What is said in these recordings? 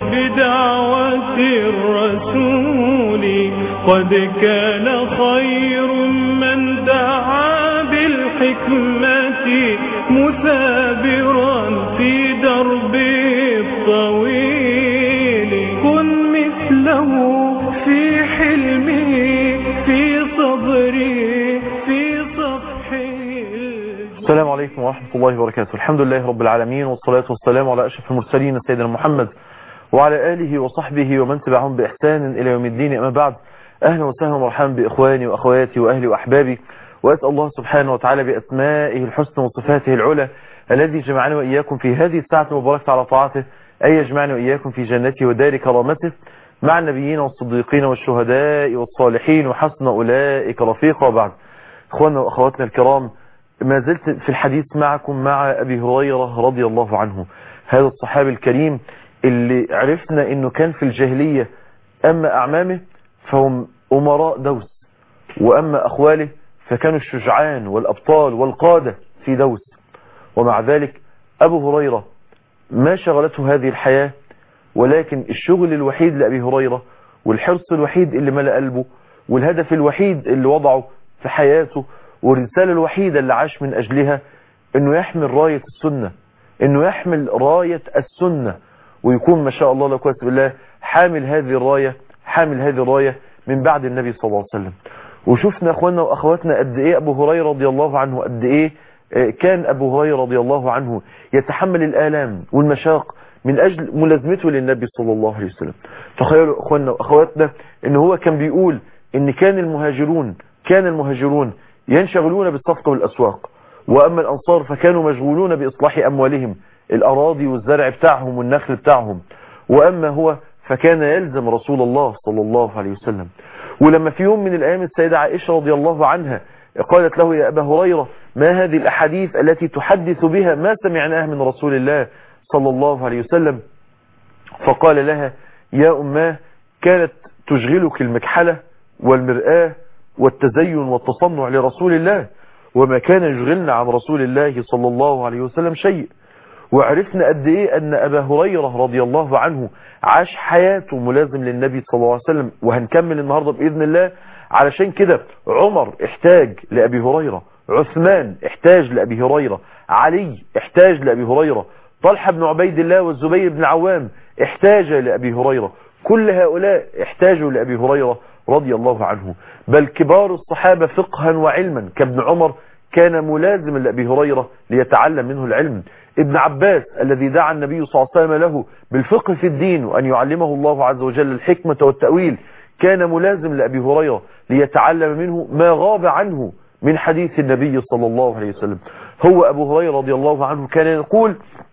بدعوة الرسول قد كان خير من دعا بالحكمة مثابرا في دربه الطويل كن مثله في حلمه في صبره في صفحه السلام عليكم ورحمة الله وبركاته الحمد لله رب العالمين والصلاة والسلام على أشرف المرسلين سيدنا محمد وعلى آله وصحبه ومن تبعهم بإحسان إلى يوم الدين أما بعد أهلا وسهلا ومرحبا بإخواني وأخواتي وأهلي وأحبابي وأسأل الله سبحانه وتعالى بأسمائه الحسنى وصفاته العلى الذي جمعنا وإياكم في هذه الساعة المباركة على طاعته أن يجمعنا وإياكم في جنته ودار كرامته مع النبيين والصديقين والشهداء والصالحين وحسن أولئك رفيقا وبعد إخواننا وأخواتنا الكرام ما زلت في الحديث معكم مع أبي هريرة رضي الله عنه هذا الصحابي الكريم اللي عرفنا انه كان في الجاهلية اما اعمامه فهم امراء دوس واما اخواله فكانوا الشجعان والابطال والقادة في دوس ومع ذلك ابو هريرة ما شغلته هذه الحياة ولكن الشغل الوحيد لأبي هريرة والحرص الوحيد اللي ملأ قلبه والهدف الوحيد اللي وضعه في حياته والرسالة الوحيدة اللي عاش من أجلها انه يحمل راية السنة انه يحمل راية السنة ويكون ما شاء الله لا قوه بالله حامل هذه الراية حامل هذه الراية من بعد النبي صلى الله عليه وسلم وشفنا اخواننا واخواتنا قد ايه ابو هريرة رضي الله عنه قد ايه كان ابو هريرة رضي الله عنه يتحمل الالام والمشاق من اجل ملازمته للنبي صلى الله عليه وسلم تخيلوا اخواننا واخواتنا ان هو كان بيقول ان كان المهاجرون كان المهاجرون ينشغلون بالصفقة والاسواق واما الانصار فكانوا مشغولون باصلاح اموالهم الأراضي والزرع بتاعهم والنخل بتاعهم وأما هو فكان يلزم رسول الله صلى الله عليه وسلم ولما في يوم من الأيام السيدة عائشة رضي الله عنها قالت له يا أبا هريرة ما هذه الأحاديث التي تحدث بها ما سمعناها من رسول الله صلى الله عليه وسلم فقال لها يا أماه كانت تشغلك المكحلة والمرآة والتزين والتصنع لرسول الله وما كان يشغلنا عن رسول الله صلى الله عليه وسلم شيء وعرفنا قد ايه ان ابا هريرة رضي الله عنه عاش حياته ملازم للنبي صلى الله عليه وسلم وهنكمل النهاردة باذن الله علشان كده عمر احتاج لابي هريرة عثمان احتاج لابي هريرة علي احتاج لابي هريرة طلحة بن عبيد الله والزبير بن عوام احتاج لابي هريرة كل هؤلاء احتاجوا لابي هريرة رضي الله عنه بل كبار الصحابة فقها وعلما كابن عمر كان ملازما لأبي هريرة ليتعلم منه العلم ابن عباس الذي دعا النبي صلى الله عليه وسلم له بالفقه في الدين وأن يعلمه الله عز وجل الحكمة والتأويل كان ملازم لأبي هريرة ليتعلم منه ما غاب عنه من حديث النبي صلى الله عليه وسلم هو أبو هريرة رضي الله عنه كان يقول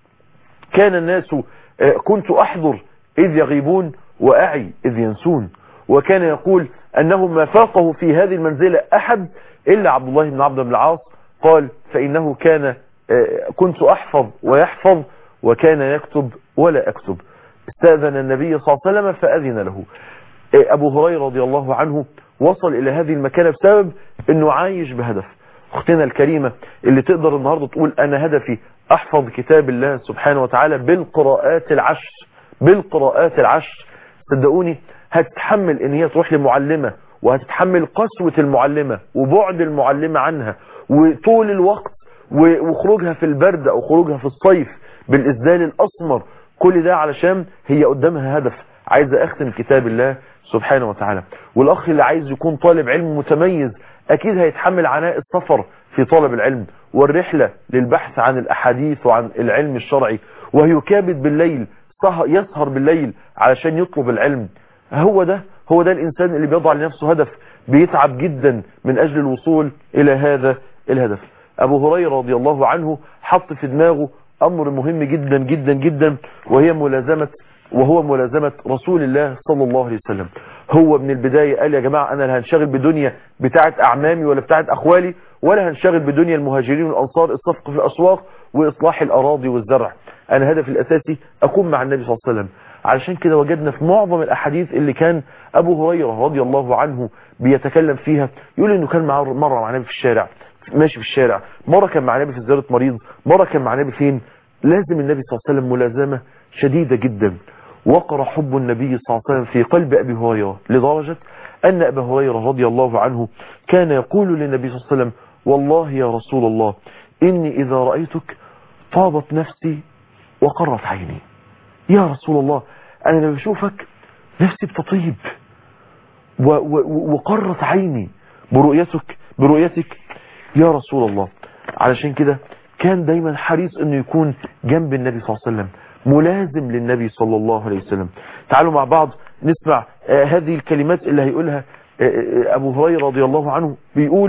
كان الناس كنت أحضر إذ يغيبون وأعي إذ ينسون وكان يقول أنه ما فاقه في هذه المنزلة أحد إلا عبد الله بن عبد بن العاص قال فإنه كان كنت أحفظ ويحفظ وكان يكتب ولا أكتب استأذن النبي صلى الله عليه وسلم فأذن له أبو هريرة رضي الله عنه وصل إلى هذه المكانة بسبب أنه عايش بهدف أختنا الكريمة اللي تقدر النهاردة تقول أنا هدفي أحفظ كتاب الله سبحانه وتعالى بالقراءات العشر بالقراءات العشر صدقوني هتتحمل ان هي تروح لمعلمة وهتتحمل قسوة المعلمة وبعد المعلمة عنها وطول الوقت وخروجها في البرد او خروجها في الصيف بالاسدال الاسمر كل ده علشان هي قدامها هدف عايزة اختم كتاب الله سبحانه وتعالى والاخ اللي عايز يكون طالب علم متميز اكيد هيتحمل عناء السفر في طلب العلم والرحلة للبحث عن الاحاديث وعن العلم الشرعي وهيكابد بالليل يسهر بالليل علشان يطلب العلم هو ده هو ده الإنسان اللي بيضع لنفسه هدف بيتعب جدا من أجل الوصول إلى هذا الهدف أبو هريرة رضي الله عنه حط في دماغه أمر مهم جدا جدا جدا وهي ملازمة وهو ملازمة رسول الله صلى الله عليه وسلم هو من البداية قال يا جماعة أنا لا هنشغل بدنيا بتاعة أعمامي ولا بتاعة أخوالي ولا هنشغل بدنيا المهاجرين والأنصار الصفق في الأسواق وإصلاح الأراضي والزرع أنا هدفي الأساسي أكون مع النبي صلى الله عليه وسلم علشان كده وجدنا في معظم الأحاديث اللي كان أبو هريرة رضي الله عنه بيتكلم فيها يقول إنه كان معه مرة مع النبي في الشارع ماشي في الشارع مرة كان مع النبي في زيارة مريض مرة كان مع النبي فين لازم النبي صلى الله عليه وسلم ملازمة شديدة جدا وقر حب النبي صلى الله عليه وسلم في قلب أبي هريرة لدرجة أن أبا هريرة رضي الله عنه كان يقول للنبي صلى الله عليه وسلم والله يا رسول الله إني إذا رأيتك طابت نفسي وقرت عيني يا رسول الله أنا لما بشوفك نفسي بتطيب و و وقرت عيني برؤيتك برؤيتك يا رسول الله علشان كده كان دايما حريص انه يكون جنب النبي صلى الله عليه وسلم ملازم للنبي صلى الله عليه وسلم تعالوا مع بعض نسمع آه هذه الكلمات اللي هيقولها آه آه ابو هريره رضي الله عنه بيقول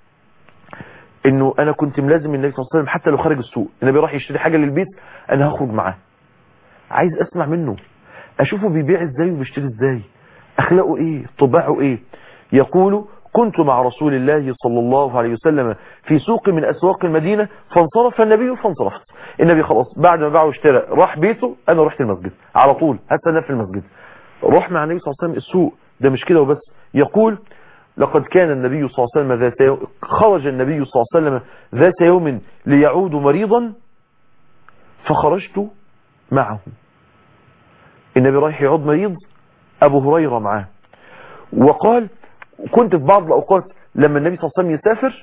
انه انا كنت ملازم النبي صلى الله عليه وسلم حتى لو خارج السوق النبي راح يشتري حاجه للبيت انا هخرج معاه عايز اسمع منه اشوفه بيبيع ازاي وبيشتري ازاي اخلاقه ايه طباعه ايه يقول كنت مع رسول الله صلى الله عليه وسلم في سوق من أسواق المدينة فانصرف النبي فانصرفت النبي خلاص بعد ما باعه واشترى راح بيته أنا رحت المسجد على طول هستنى في المسجد روح مع النبي صلى الله عليه وسلم السوق ده مش كده وبس يقول لقد كان النبي صلى الله عليه وسلم ذات يوم خرج النبي صلى الله عليه وسلم ذات يوم ليعود مريضا فخرجت معه النبي رايح يعود مريض أبو هريرة معاه وقال كنت في بعض الأوقات لما النبي صلى الله عليه وسلم يسافر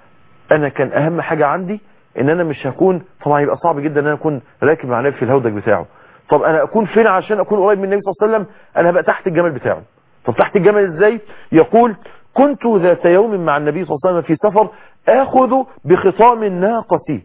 أنا كان أهم حاجة عندي إن أنا مش هكون طبعا يبقى صعب جدا إن أنا أكون راكب مع النبي في الهودج بتاعه طب أنا أكون فين عشان أكون قريب من النبي صلى الله عليه وسلم أنا هبقى تحت الجمل بتاعه طب تحت الجمل إزاي يقول كنت ذات يوم مع النبي صلى الله عليه وسلم في سفر آخذ بخطام الناقة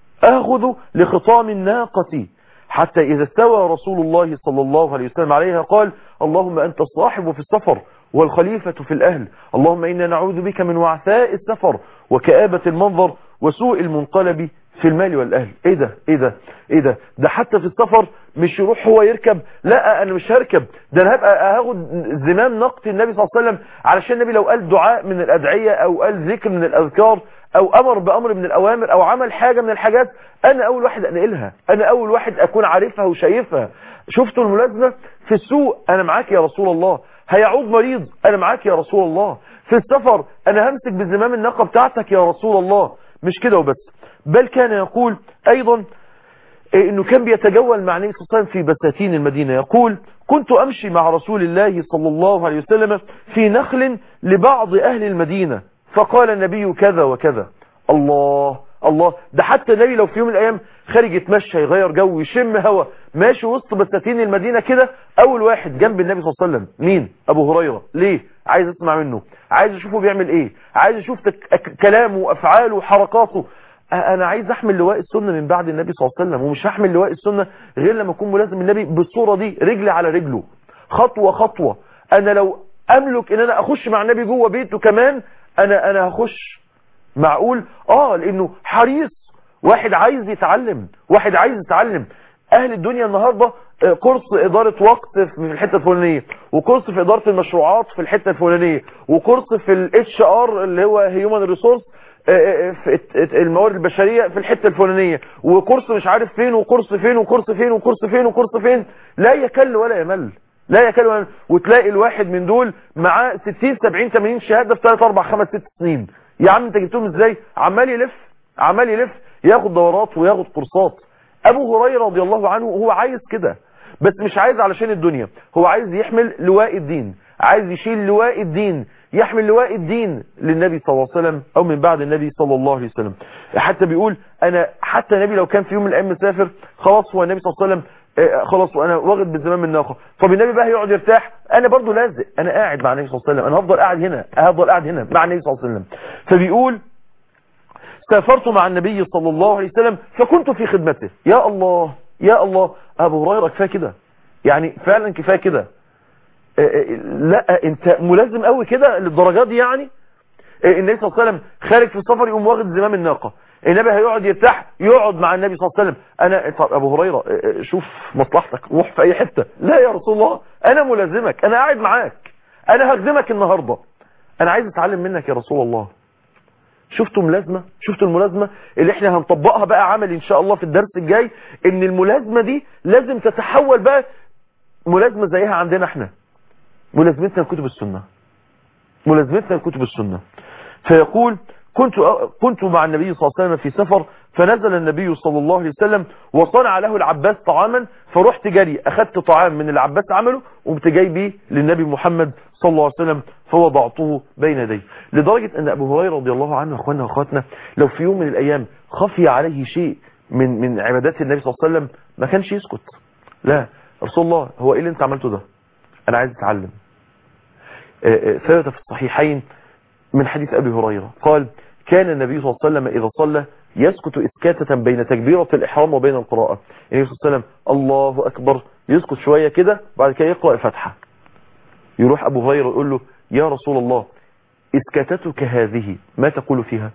آخذ لخطام الناقة حتى إذا استوى رسول الله صلى الله عليه وسلم عليها قال اللهم أنت الصاحب في السفر والخليفة في الأهل اللهم إنا نعوذ بك من وعثاء السفر وكآبة المنظر وسوء المنقلب في المال والأهل ايه ده ايه ده ايه ده ده حتى في السفر مش يروح هو يركب لا انا مش هركب ده انا هبقى هاخد زمام نقط النبي صلى الله عليه وسلم علشان النبي لو قال دعاء من الادعية او قال ذكر من الاذكار او امر بامر من الاوامر او عمل حاجة من الحاجات انا اول واحد انقلها انا اول واحد اكون عارفها وشايفها شفتوا الملازمة في السوق انا معاك يا رسول الله هيعود مريض انا معاك يا رسول الله في السفر انا همسك بزمام الناقة بتاعتك يا رسول الله مش كده وبس بل كان يقول ايضا انه كان بيتجول مع النبي صلى الله عليه وسلم في بساتين المدينة يقول كنت امشي مع رسول الله صلى الله عليه وسلم في نخل لبعض اهل المدينة فقال النبي كذا وكذا الله الله ده حتى النبي لو في يوم من الايام خارج يتمشى يغير جو يشم هوا ماشي وسط بساتين المدينة كده اول واحد جنب النبي صلى الله عليه وسلم مين ابو هريرة ليه عايز اسمع منه عايز اشوفه بيعمل ايه عايز اشوف كلامه وافعاله وحركاته انا عايز احمل لواء السنة من بعد النبي صلى الله عليه وسلم ومش هحمل لواء السنة غير لما اكون ملازم النبي بالصورة دي رجل على رجله خطوة خطوة انا لو املك ان انا اخش مع النبي جوه بيته كمان انا انا هخش معقول اه لانه حريص واحد عايز يتعلم واحد عايز يتعلم اهل الدنيا النهاردة كورس ادارة وقت في الحتة الفلانية وكورس في ادارة المشروعات في الحتة الفلانية وكورس في الاتش ار اللي هو هيومن ريسورس في الموارد البشرية في الحتة الفلانية وكورس مش عارف فين وكورس فين وكورس فين وكورس فين وكورس فين لا يكل ولا يمل لا يكل ولا يمل وتلاقي الواحد من دول معاه 60 70 80 شهادة في 3 4 5 6 سنين يا عم انت جبتهم ازاي عمال يلف عمال يلف ياخد دورات وياخد كورسات ابو هريرة رضي الله عنه هو عايز كده بس مش عايز علشان الدنيا هو عايز يحمل لواء الدين عايز يشيل لواء الدين يحمل لواء الدين للنبي صلى الله عليه وسلم او من بعد النبي صلى الله عليه وسلم حتى بيقول انا حتى النبي لو كان في يوم من الايام مسافر خلاص هو النبي صلى الله عليه وسلم خلاص وانا واخد بالزمام الناقه طب النبي بقى هيقعد يرتاح انا برضو لازق انا قاعد مع النبي صلى الله عليه وسلم انا هفضل قاعد هنا هفضل قاعد هنا مع النبي صلى الله عليه وسلم فبيقول سافرت مع النبي صلى الله عليه وسلم فكنت في خدمته يا الله يا الله ابو هريره كفايه كده يعني فعلا كفايه كده لا انت ملازم قوي كده للدرجات دي يعني النبي صلى الله عليه وسلم خارج في السفر يقوم واخد زمام الناقه النبي هيقعد يرتاح يقعد مع النبي صلى الله عليه وسلم انا طب ابو هريره شوف مصلحتك روح في اي حته لا يا رسول الله انا ملازمك انا قاعد معاك انا هخدمك النهارده انا عايز اتعلم منك يا رسول الله شفتوا ملازمة شفتوا الملازمة اللي احنا هنطبقها بقى عملي ان شاء الله في الدرس الجاي ان الملازمة دي لازم تتحول بقى ملازمة زيها عندنا احنا ملازمتنا لكتب السنة ملازمتنا لكتب السنة فيقول كنت كنت مع النبي صلى الله عليه وسلم في سفر فنزل النبي صلى الله عليه وسلم وصنع له العباس طعاما فرحت جري أخذت طعام من العباس عمله وقمت جاي بيه للنبي محمد صلى الله عليه وسلم فوضعته بين يديه لدرجة أن أبو هريرة رضي الله عنه أخواننا وأخواتنا لو في يوم من الأيام خفي عليه شيء من من عبادات النبي صلى الله عليه وسلم ما كانش يسكت لا رسول الله هو إيه اللي أنت عملته ده أنا عايز أتعلم ثبت في الصحيحين من حديث أبي هريرة قال كان النبي صلى الله عليه وسلم إذا صلى يسكت إسكاتة بين تكبيرة الإحرام وبين القراءة النبي صلى الله عليه وسلم الله أكبر يسكت شوية كده بعد كده يقرأ الفتحة يروح أبو هريرة يقول له يا رسول الله إسكاتتك هذه ما تقول فيها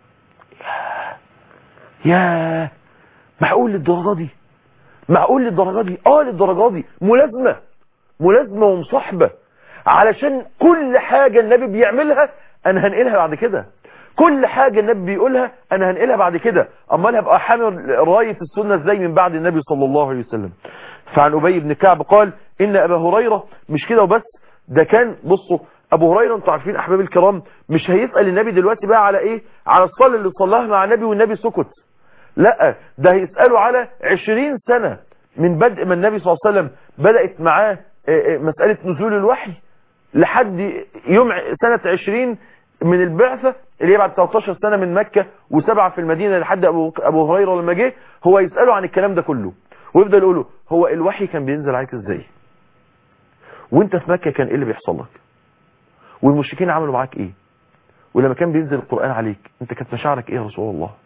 يا معقول للدرجة دي معقول للدرجة دي اه للدرجة دي ملازمة ملازمة ومصاحبة علشان كل حاجة النبي بيعملها انا هنقلها بعد كده كل حاجة النبي بيقولها انا هنقلها بعد كده امال هبقى حامل راية السنة ازاي من بعد النبي صلى الله عليه وسلم فعن ابي بن كعب قال ان ابا هريرة مش كده وبس ده كان بصوا ابو هريرة انتوا عارفين احباب الكرام مش هيسأل النبي دلوقتي بقى على ايه على الصلاة اللي صلاها مع النبي والنبي سكت لا ده هيسأله على 20 سنة من بدء ما النبي صلى الله عليه وسلم بدأت معاه مسألة نزول الوحي لحد يوم سنة 20 من البعثة اللي هي بعد 13 سنة من مكة وسبعة في المدينة لحد أبو, أبو هريرة لما جه هو يسأله عن الكلام ده كله ويفضل يقوله هو الوحي كان بينزل عليك ازاي وانت في مكة كان ايه اللي بيحصل لك والمشركين عملوا معاك ايه ولما كان بينزل القرآن عليك انت كانت مشاعرك ايه يا رسول الله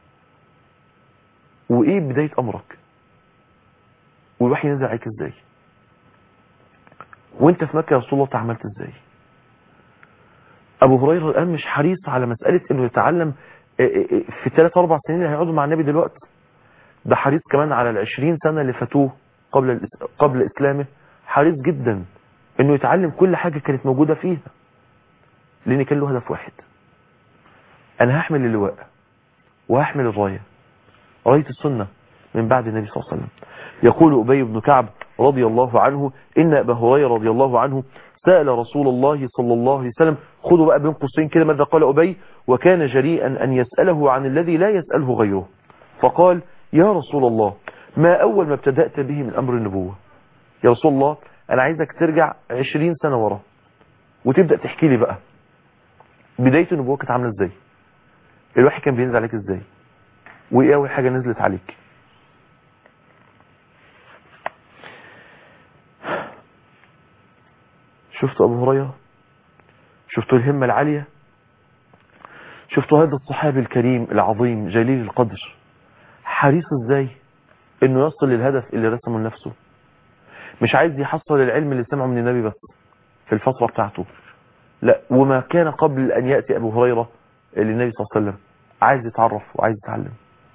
وايه بداية امرك والوحي ينزل عليك ازاي وانت في مكة يا رسول الله تعملت ازاي ابو هريرة الان مش حريص على مسألة انه يتعلم في 3 4 سنين اللي هيقعدوا مع النبي دلوقتي ده حريص كمان على العشرين سنة اللي فاتوه قبل قبل اسلامه حريص جدا انه يتعلم كل حاجة كانت موجودة فيها لان كان له هدف واحد انا هحمل اللواء وهحمل الراية راية السنة من بعد النبي صلى الله عليه وسلم يقول أبي بن كعب رضي الله عنه إن أبا هريرة رضي الله عنه سأل رسول الله صلى الله عليه وسلم خذوا بقى بين قوسين كده ماذا قال أبي وكان جريئا أن يسأله عن الذي لا يسأله غيره فقال يا رسول الله ما أول ما ابتدأت به من أمر النبوة يا رسول الله أنا عايزك ترجع عشرين سنة ورا وتبدأ تحكي لي بقى بداية النبوة كانت عاملة ازاي الوحي كان بينزل عليك ازاي وايه اول حاجة نزلت عليك شفتوا ابو هريرة شفتوا الهمة العالية شفتوا هذا الصحابي الكريم العظيم جليل القدر حريص ازاي انه يصل للهدف اللي رسمه لنفسه مش عايز يحصل العلم اللي سمعه من النبي بس في الفترة بتاعته لا وما كان قبل ان يأتي ابو هريرة للنبي صلى الله عليه وسلم عايز يتعرف وعايز يتعلم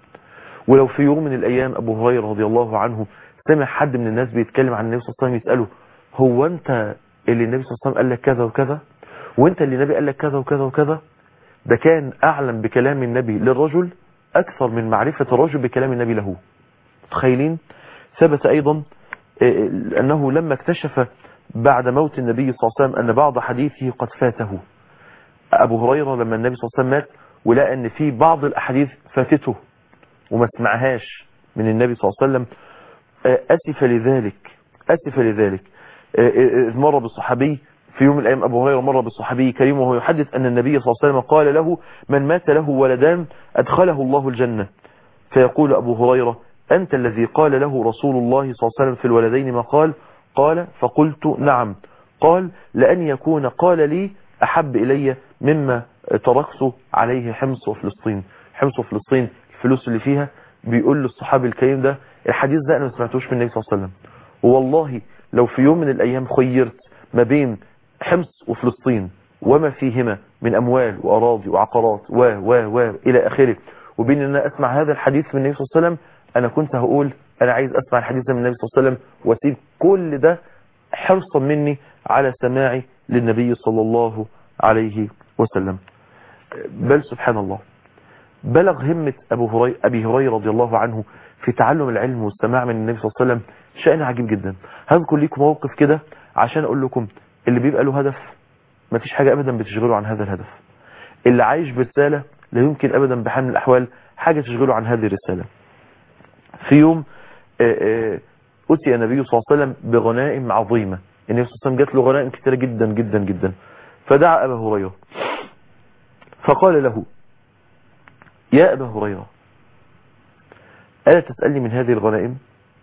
ولو في يوم من الايام ابو هريرة رضي الله عنه سمع حد من الناس بيتكلم عن النبي صلى الله عليه وسلم يسأله هو انت اللي النبي صلى الله عليه وسلم قال لك كذا وكذا وانت اللي النبي قال لك كذا وكذا وكذا ده كان اعلم بكلام النبي للرجل اكثر من معرفة الرجل بكلام النبي له متخيلين ثبت ايضا انه لما اكتشف بعد موت النبي صلى الله عليه وسلم ان بعض حديثه قد فاته ابو هريرة لما النبي صلى الله عليه وسلم مات ولقى ان في بعض الاحاديث فاتته وما سمعهاش من النبي صلى الله عليه وسلم اسف لذلك اسف لذلك اذ مر بالصحابي في يوم من الايام ابو هريره مر بالصحابي كريم وهو يحدث ان النبي صلى الله عليه وسلم قال له من مات له ولدان ادخله الله الجنه فيقول ابو هريره انت الذي قال له رسول الله صلى الله عليه وسلم في الولدين ما قال قال فقلت نعم قال لأن يكون قال لي أحب إلي مما تركت عليه حمص وفلسطين حمص وفلسطين الفلوس اللي فيها بيقول للصحابي الكريم ده الحديث ده أنا ما سمعتوش من النبي صلى الله عليه وسلم والله لو في يوم من الأيام خيرت ما بين حمص وفلسطين وما فيهما من أموال وأراضي وعقارات و و و إلى آخره وبين أن أنا أسمع هذا الحديث من النبي صلى الله عليه وسلم أنا كنت هقول أنا عايز أسمع الحديث ده من النبي صلى الله عليه وسلم وأسيب كل ده حرصا مني على سماعي للنبي صلى الله عليه وسلم بل سبحان الله بلغ همة أبو هريرة أبي هريرة رضي الله عنه في تعلم العلم والسماع من النبي صلى الله عليه وسلم شأن عجيب جدا هذكر لكم موقف كده عشان أقول لكم اللي بيبقى له هدف ما فيش حاجة أبدا بتشغله عن هذا الهدف اللي عايش برسالة لا يمكن أبدا بحال من الأحوال حاجة تشغله عن هذه الرسالة في يوم أتي النبي صلى الله عليه وسلم بغنائم عظيمة النبي صلى الله عليه وسلم جات له غنائم كثيرة جدا جدا جدا فدعا أبا هريرة فقال له يا أبا هريرة ألا تسألني من هذه الغنائم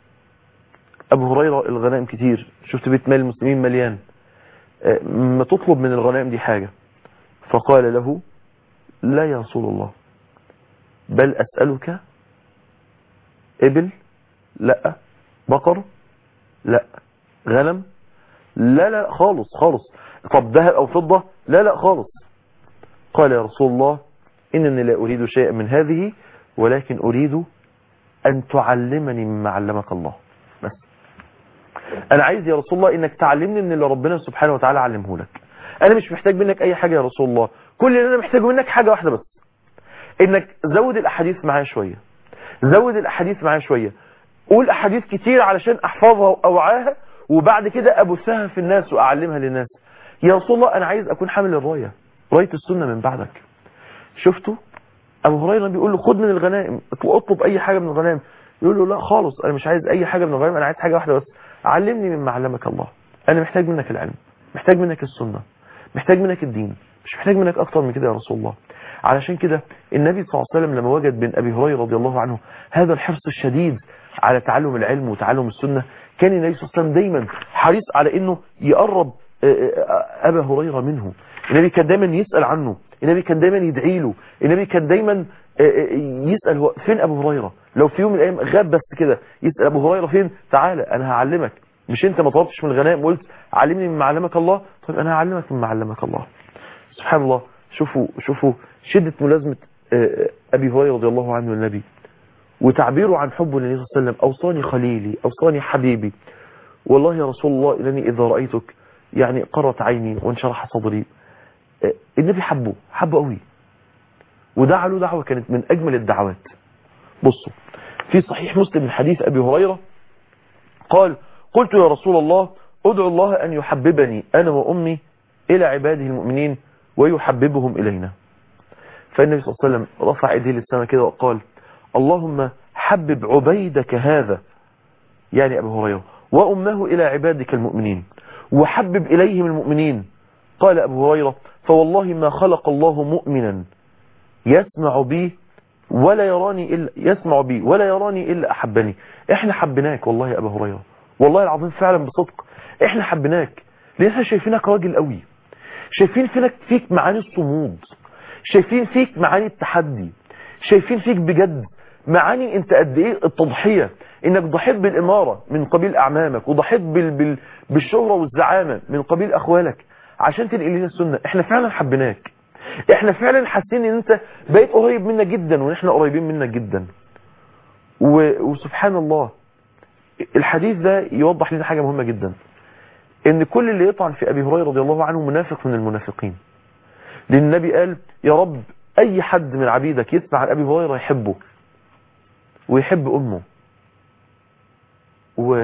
أبو هريرة الغنائم كتير شفت بيت مال المسلمين مليان ما تطلب من الغنائم دي حاجة فقال له لا يا رسول الله بل أسألك إبل لا بقر لا غنم لا لا خالص خالص طب ذهب أو فضة لا لا خالص قال يا رسول الله إنني لا أريد شيئا من هذه ولكن أريد أن تعلمني مما علمك الله بس أنا عايز يا رسول الله إنك تعلمني من اللي ربنا سبحانه وتعالى علمه لك أنا مش محتاج منك أي حاجة يا رسول الله كل اللي أنا محتاجه منك حاجة واحدة بس إنك زود الأحاديث معايا شوية زود الأحاديث معايا شوية قول أحاديث كتير علشان أحفظها وأوعاها وبعد كده أبثها في الناس وأعلمها للناس يا رسول الله أنا عايز أكون حامل الراية راية السنة من بعدك شفتوا أبو هريرة بيقول له خد من الغنائم اطلب أي حاجة من الغنائم يقول له لا خالص أنا مش عايز أي حاجة من الغنائم أنا عايز حاجة واحدة بس علمني مما علمك الله أنا محتاج منك العلم محتاج منك السنة محتاج منك الدين مش محتاج منك أكتر من كده يا رسول الله علشان كده النبي صلى الله عليه وسلم لما وجد بين أبي هريرة رضي الله عنه هذا الحرص الشديد على تعلم العلم وتعلم السنة كان النبي صلى الله عليه وسلم دايما حريص على انه يقرب ابا هريرة منه النبي كان دايما يسأل عنه النبي كان دايما يدعي له النبي كان دايما يسأل هو فين ابو هريرة لو في يوم من الايام غاب بس كده يسأل ابو هريرة فين تعالى انا هعلمك مش انت ما طلبتش من الغنائم وقلت علمني مما علمك الله طيب انا هعلمك مما علمك الله سبحان الله شوفوا شوفوا شدة ملازمة ابي هريرة رضي الله عنه النبي وتعبيره عن حبه للنبي صلى الله عليه وسلم أوصاني خليلي أوصاني حبيبي والله يا رسول الله إنني إذا رأيتك يعني قرت عيني وانشرح صدري النبي حبه حبه قوي ودعا له دعوة كانت من أجمل الدعوات بصوا في صحيح مسلم من حديث أبي هريرة قال قلت يا رسول الله ادعو الله أن يحببني أنا وأمي إلى عباده المؤمنين ويحببهم إلينا فالنبي صلى الله عليه وسلم رفع ايديه للسماء كده وقال اللهم حبب عبيدك هذا يعني أبو هريرة وأمه إلى عبادك المؤمنين وحبب إليهم المؤمنين قال أبو هريرة فوالله ما خلق الله مؤمنا يسمع بي ولا يراني إلا يسمع بي ولا يراني إلا أحبني احنا حبناك والله يا أبو هريرة والله العظيم فعلا بصدق احنا حبناك لان احنا شايفينك راجل قوي شايفين فيك فيك معاني الصمود شايفين فيك معاني التحدي شايفين فيك بجد معاني انت قد ايه التضحية انك ضحيت بالامارة من قبيل اعمامك وضحيت بال بال بالشهرة والزعامة من قبيل اخوالك عشان تنقل لنا السنة احنا فعلا حبيناك احنا فعلا حاسين ان انت بقيت قريب منا جدا واحنا قريبين منك جدا و... وسبحان الله الحديث ده يوضح لنا حاجة مهمة جدا ان كل اللي يطعن في ابي هريرة رضي الله عنه منافق من المنافقين لان النبي قال يا رب اي حد من عبيدك يسمع عن ابي هريرة يحبه ويحب امه و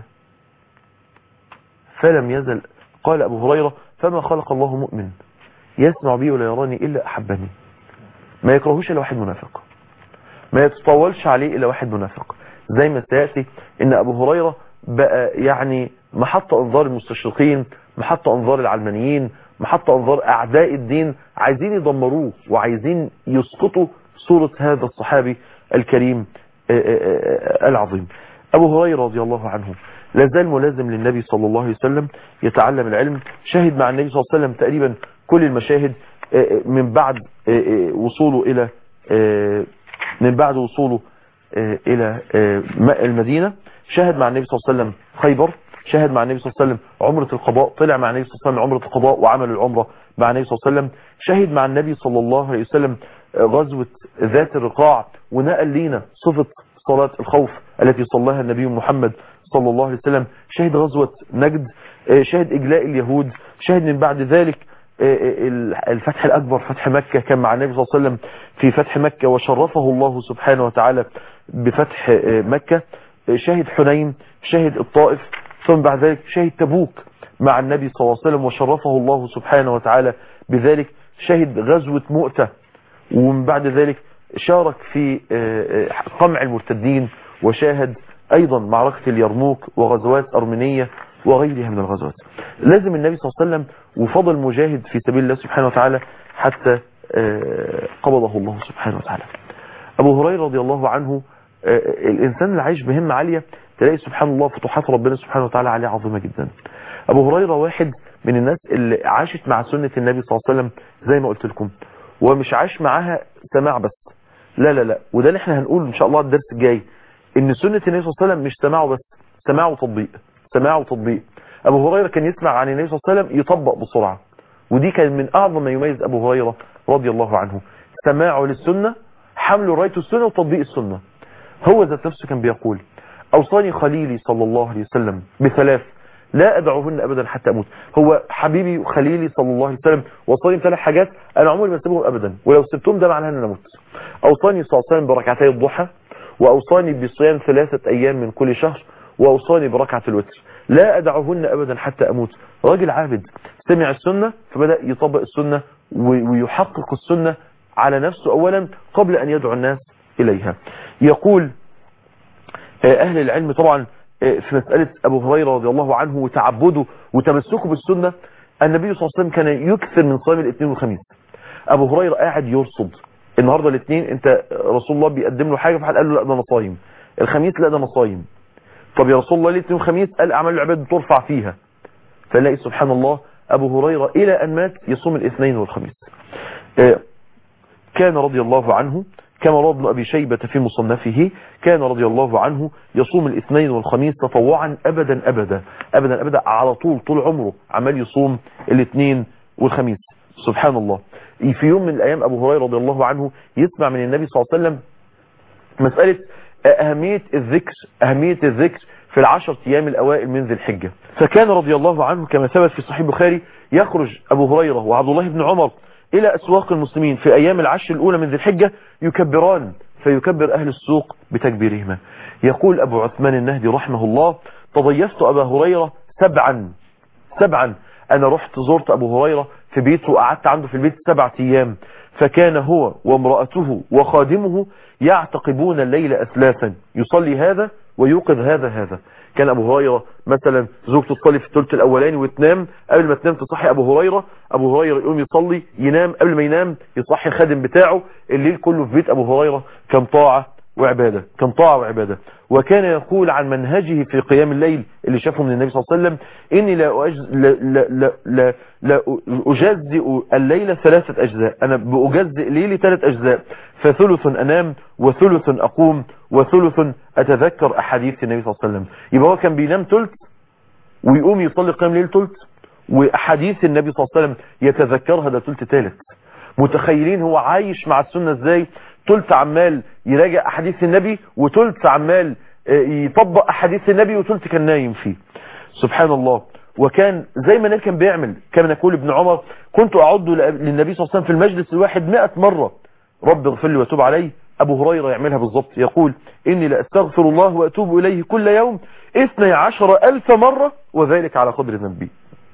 فلم يزل قال ابو هريرة فما خلق الله مؤمن يسمع بي ولا يراني الا احبني ما يكرهوش الا واحد منافق ما يتطولش عليه الا واحد منافق زي ما سيأتي ان ابو هريرة بقى يعني محط انظار المستشرقين محط انظار العلمانيين محط انظار اعداء الدين عايزين يدمروه وعايزين يسقطوا صورة هذا الصحابي الكريم العظيم ابو هريرة رضي الله عنه لازال ملازم للنبي صلى الله عليه وسلم يتعلم العلم شهد مع النبي صلى الله عليه وسلم تقريبا كل المشاهد من بعد وصوله الى من بعد وصوله الى المدينة شهد مع النبي صلى الله عليه وسلم خيبر شهد مع النبي صلى الله عليه وسلم عمرة القضاء طلع مع النبي صلى الله عليه وسلم عمرة القضاء وعمل العمرة مع النبي صلى الله عليه وسلم شهد مع النبي صلى الله عليه وسلم غزوة ذات الرقاع ونقل لينا صفة صلاة الخوف التي صلاها النبي محمد صلى الله عليه وسلم شهد غزوة نجد شهد إجلاء اليهود شهد من بعد ذلك الفتح الأكبر فتح مكة كان مع النبي صلى الله عليه وسلم في فتح مكة وشرفه الله سبحانه وتعالى بفتح مكة شهد حنين شهد الطائف ثم بعد ذلك شهد تبوك مع النبي صلى الله عليه وسلم وشرفه الله سبحانه وتعالى بذلك شهد غزوة مؤتة ومن بعد ذلك شارك في قمع المرتدين وشاهد ايضا معركة اليرموك وغزوات ارمينية وغيرها من الغزوات لازم النبي صلى الله عليه وسلم وفضل مجاهد في سبيل الله سبحانه وتعالى حتى قبضه الله سبحانه وتعالى ابو هريرة رضي الله عنه الانسان اللي عايش بهمة عالية تلاقي سبحان الله فتوحات ربنا سبحانه وتعالى عليه عظيمة جدا ابو هريرة واحد من الناس اللي عاشت مع سنة النبي صلى الله عليه وسلم زي ما قلت لكم ومش عاش معاها سماع بس لا لا لا وده اللي احنا هنقول ان شاء الله الدرس الجاي ان سنة النبي صلى الله عليه وسلم مش سماعه بس سماع وتطبيق سماع وتطبيق ابو هريرة كان يسمع عن النبي صلى الله عليه وسلم يطبق بسرعة ودي كان من اعظم ما يميز ابو هريرة رضي الله عنه سماعه للسنة حمل راية السنة وتطبيق السنة هو ذات نفسه كان بيقول اوصاني خليلي صلى الله عليه وسلم بثلاث لا ادعوهن ابدا حتى اموت هو حبيبي وخليلي صلى الله عليه وسلم وصاني بثلاث حاجات انا عمري ما اسيبهم ابدا ولو سبتهم ده معناه ان انا اموت اوصاني صلى الله عليه وسلم بركعتي الضحى واوصاني بصيام ثلاثة ايام من كل شهر واوصاني بركعة الوتر لا ادعوهن ابدا حتى اموت راجل عابد سمع السنة فبدأ يطبق السنة ويحقق السنة على نفسه اولا قبل ان يدعو الناس اليها يقول اهل العلم طبعا في مسألة ابو هريرة رضي الله عنه وتعبده وتمسكه بالسنة النبي صلى الله عليه وسلم كان يكثر من صيام الاثنين والخميس ابو هريرة قاعد يرصد النهاردة الاثنين انت رسول الله بيقدم له حاجة فحد قال له لا ده انا صايم الخميس لا ده انا صايم طب يا رسول الله ليه الاثنين والخميس قال اعمال العباد ترفع فيها فنلاقي سبحان الله ابو هريرة الى ان مات يصوم الاثنين والخميس كان رضي الله عنه كما روى ابن أبي شيبة في مصنفه كان رضي الله عنه يصوم الاثنين والخميس تطوعا أبدا أبدا أبدا أبدا على طول طول عمره عمال يصوم الاثنين والخميس سبحان الله في يوم من الأيام أبو هريرة رضي الله عنه يسمع من النبي صلى الله عليه وسلم مسألة أهمية الذكر أهمية الذكر في العشر أيام الأوائل من ذي الحجة فكان رضي الله عنه كما ثبت في صحيح البخاري يخرج أبو هريرة وعبد الله بن عمر إلى أسواق المسلمين في أيام العشر الأولى من ذي الحجة يكبران فيكبر أهل السوق بتكبيرهما يقول أبو عثمان النهدي رحمه الله تضيفت أبا هريرة سبعا سبعا أنا رحت زرت أبو هريرة في بيته وقعدت عنده في البيت سبعة أيام فكان هو وامرأته وخادمه يعتقبون الليل أثلاثا يصلي هذا ويوقظ هذا هذا كان ابو هريره مثلا زوجته تصلي في الثلث الاولاني وتنام قبل ما تنام تصحي ابو هريره ابو هريره يقوم يصلي ينام قبل ما ينام يصحي الخادم بتاعه الليل كله في بيت ابو هريره كان طاعه وعباده كان طاعه وعباده وكان يقول عن منهجه في قيام الليل اللي شافه من النبي صلى الله عليه وسلم اني لا أجز لا لا لا, لا, لا اجزئ الليل ثلاثه اجزاء انا باجزئ ليلي ثلاث اجزاء فثلث انام وثلث اقوم وثلث اتذكر احاديث النبي صلى الله عليه وسلم يبقى هو كان بينام ثلث ويقوم يصلي قيام ليل ثلث واحاديث النبي صلى الله عليه وسلم يتذكرها ده ثلث ثالث متخيلين هو عايش مع السنه ازاي ثلث عمال يراجع احاديث النبي وثلث عمال يطبق احاديث النبي وثلث كان نايم فيه سبحان الله وكان زي ما النبي كان بيعمل كما يقول ابن عمر كنت اعد للنبي صلى الله عليه وسلم في المجلس الواحد 100 مرة رب اغفر لي وتوب علي ابو هريرة يعملها بالظبط يقول اني لاستغفر الله واتوب اليه كل يوم اثني عشر الف مرة وذلك على قدر ذنبي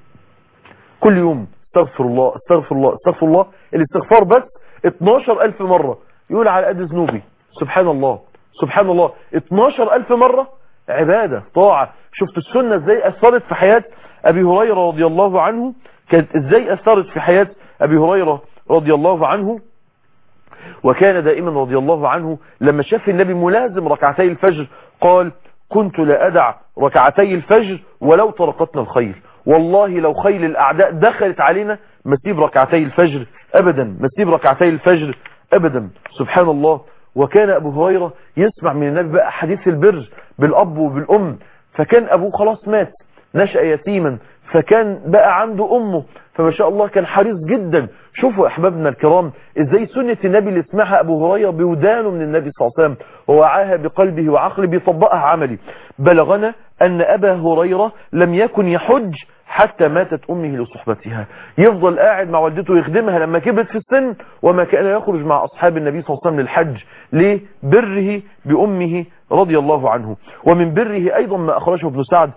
كل يوم استغفر الله استغفر الله استغفر الله الاستغفار بس 12 الف مرة يقول على قد ذنوبي سبحان الله سبحان الله 12 الف مرة عبادة طاعة شفت السنة ازاي اثرت في حياة ابي هريرة رضي الله عنه كانت ازاي اثرت في حياة ابي هريرة رضي الله عنه وكان دائما رضي الله عنه لما شاف النبي ملازم ركعتي الفجر قال كنت لا أدع ركعتي الفجر ولو طرقتنا الخيل والله لو خيل الأعداء دخلت علينا مسيب ركعتي الفجر أبدا مسيب ركعتي الفجر أبدا سبحان الله وكان أبو هريرة يسمع من النبي بقى حديث البر بالأب وبالأم فكان أبوه خلاص مات نشأ يتيما فكان بقى عنده أمه فما شاء الله كان حريص جدا شوفوا أحبابنا الكرام إزاي سنة النبي اللي اسمعها أبو هريرة بودانه من النبي صلى الله عليه وسلم ووعاها بقلبه وعقله بيطبقها عملي بلغنا أن أبا هريرة لم يكن يحج حتى ماتت أمه لصحبتها يفضل قاعد مع والدته يخدمها لما كبرت في السن وما كان يخرج مع أصحاب النبي صلى الله عليه وسلم للحج ليه بره بأمه رضي الله عنه ومن بره أيضا ما أخرجه ابن سعد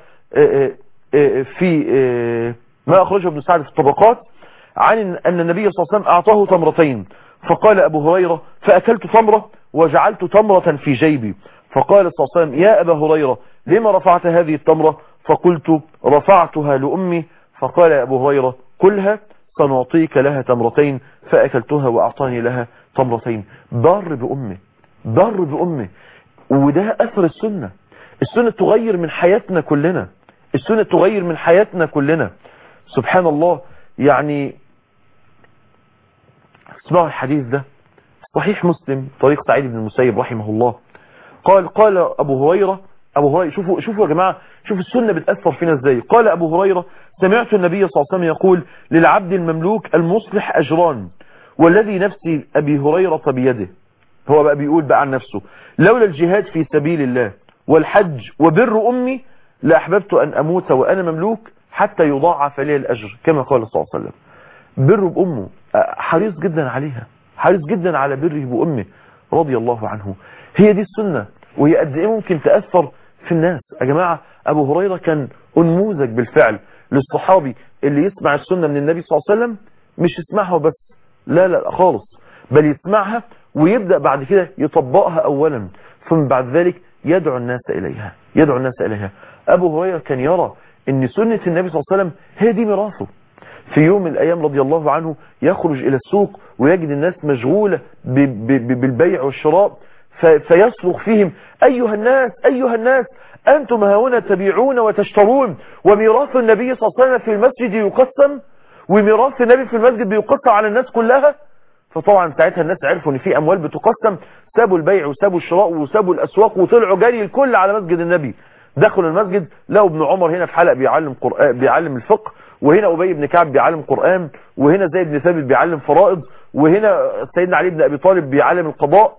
في ما أخرجه ابن سعد في الطبقات عن أن النبي صلى الله عليه وسلم أعطاه تمرتين فقال أبو هريرة فأكلت تمرة وجعلت تمرة في جيبي فقال صلى الله عليه وسلم يا أبا هريرة لما رفعت هذه التمرة فقلت رفعتها لأمي فقال أبو هريرة كلها سنعطيك لها تمرتين فأكلتها وأعطاني لها تمرتين بر بأمه بر بأمه وده أثر السنة السنة تغير من حياتنا كلنا السنة تغير من حياتنا كلنا سبحان الله يعني اسمعوا الحديث ده صحيح مسلم طريق سعيد بن المسيب رحمه الله قال قال أبو هريرة أبو هريرة شوفوا شوفوا يا جماعة شوفوا السنة بتأثر فينا ازاي قال أبو هريرة سمعت النبي صلى الله عليه وسلم يقول للعبد المملوك المصلح أجران والذي نفسي أبي هريرة بيده هو بقى بيقول بقى عن نفسه لولا الجهاد في سبيل الله والحج وبر أمي لأحببت أن أموت وأنا مملوك حتى يضاعف لي الأجر كما قال صلى الله عليه وسلم بر بأمه حريص جدا عليها حريص جدا على بره بأمه رضي الله عنه هي دي السنة وهي قد ايه ممكن تأثر في الناس يا جماعة أبو هريرة كان أنموذج بالفعل للصحابي اللي يسمع السنة من النبي صلى الله عليه وسلم مش يسمعها بس لا لا خالص بل يسمعها ويبدأ بعد كده يطبقها أولا ثم بعد ذلك يدعو الناس إليها يدعو الناس إليها أبو هريرة كان يرى أن سنة النبي صلى الله عليه وسلم هي دي ميراثه في يوم من الأيام رضي الله عنه يخرج إلى السوق ويجد الناس مشغولة بالبيع والشراء فيصرخ فيهم أيها الناس أيها الناس أنتم هنا تبيعون وتشترون وميراث النبي صلى الله عليه وسلم في المسجد يقسم وميراث النبي في المسجد بيقسم على الناس كلها فطبعا ساعتها الناس عرفوا ان في اموال بتقسم سابوا البيع وسابوا الشراء وسابوا الاسواق وطلعوا جري الكل على مسجد النبي دخلوا المسجد لقوا ابن عمر هنا في حلقه بيعلم قرآن بيعلم الفقه وهنا ابي بن كعب بيعلم قرآن وهنا زيد بن ثابت بيعلم فرائض وهنا سيدنا علي بن ابي طالب بيعلم القضاء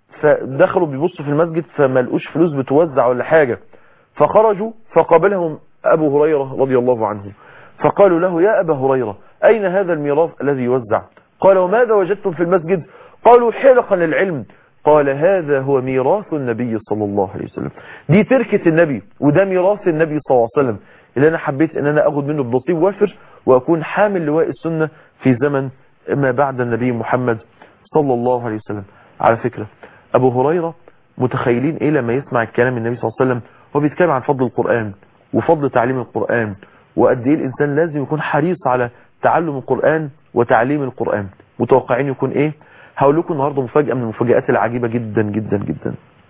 فدخلوا بيبصوا في المسجد فما لقوش فلوس بتوزع ولا حاجة فخرجوا فقابلهم ابو هريرة رضي الله عنه فقالوا له يا ابا هريرة اين هذا الميراث الذي يوزع قال وماذا وجدتم في المسجد قالوا حلقا للعلم قال هذا هو ميراث النبي صلى الله عليه وسلم دي تركة النبي وده ميراث النبي صلى الله عليه وسلم اللي انا حبيت ان انا اخد منه بنصيب وافر واكون حامل لواء السنة في زمن ما بعد النبي محمد صلى الله عليه وسلم على فكرة ابو هريرة متخيلين ايه لما يسمع الكلام النبي صلى الله عليه وسلم هو بيتكلم عن فضل القرآن وفضل تعليم القرآن وقد ايه الانسان لازم يكون حريص على تعلم القرآن وتعليم القرآن متوقعين يكون ايه هقول لكم النهارده مفاجأة من المفاجآت العجيبة جدا جدا جدا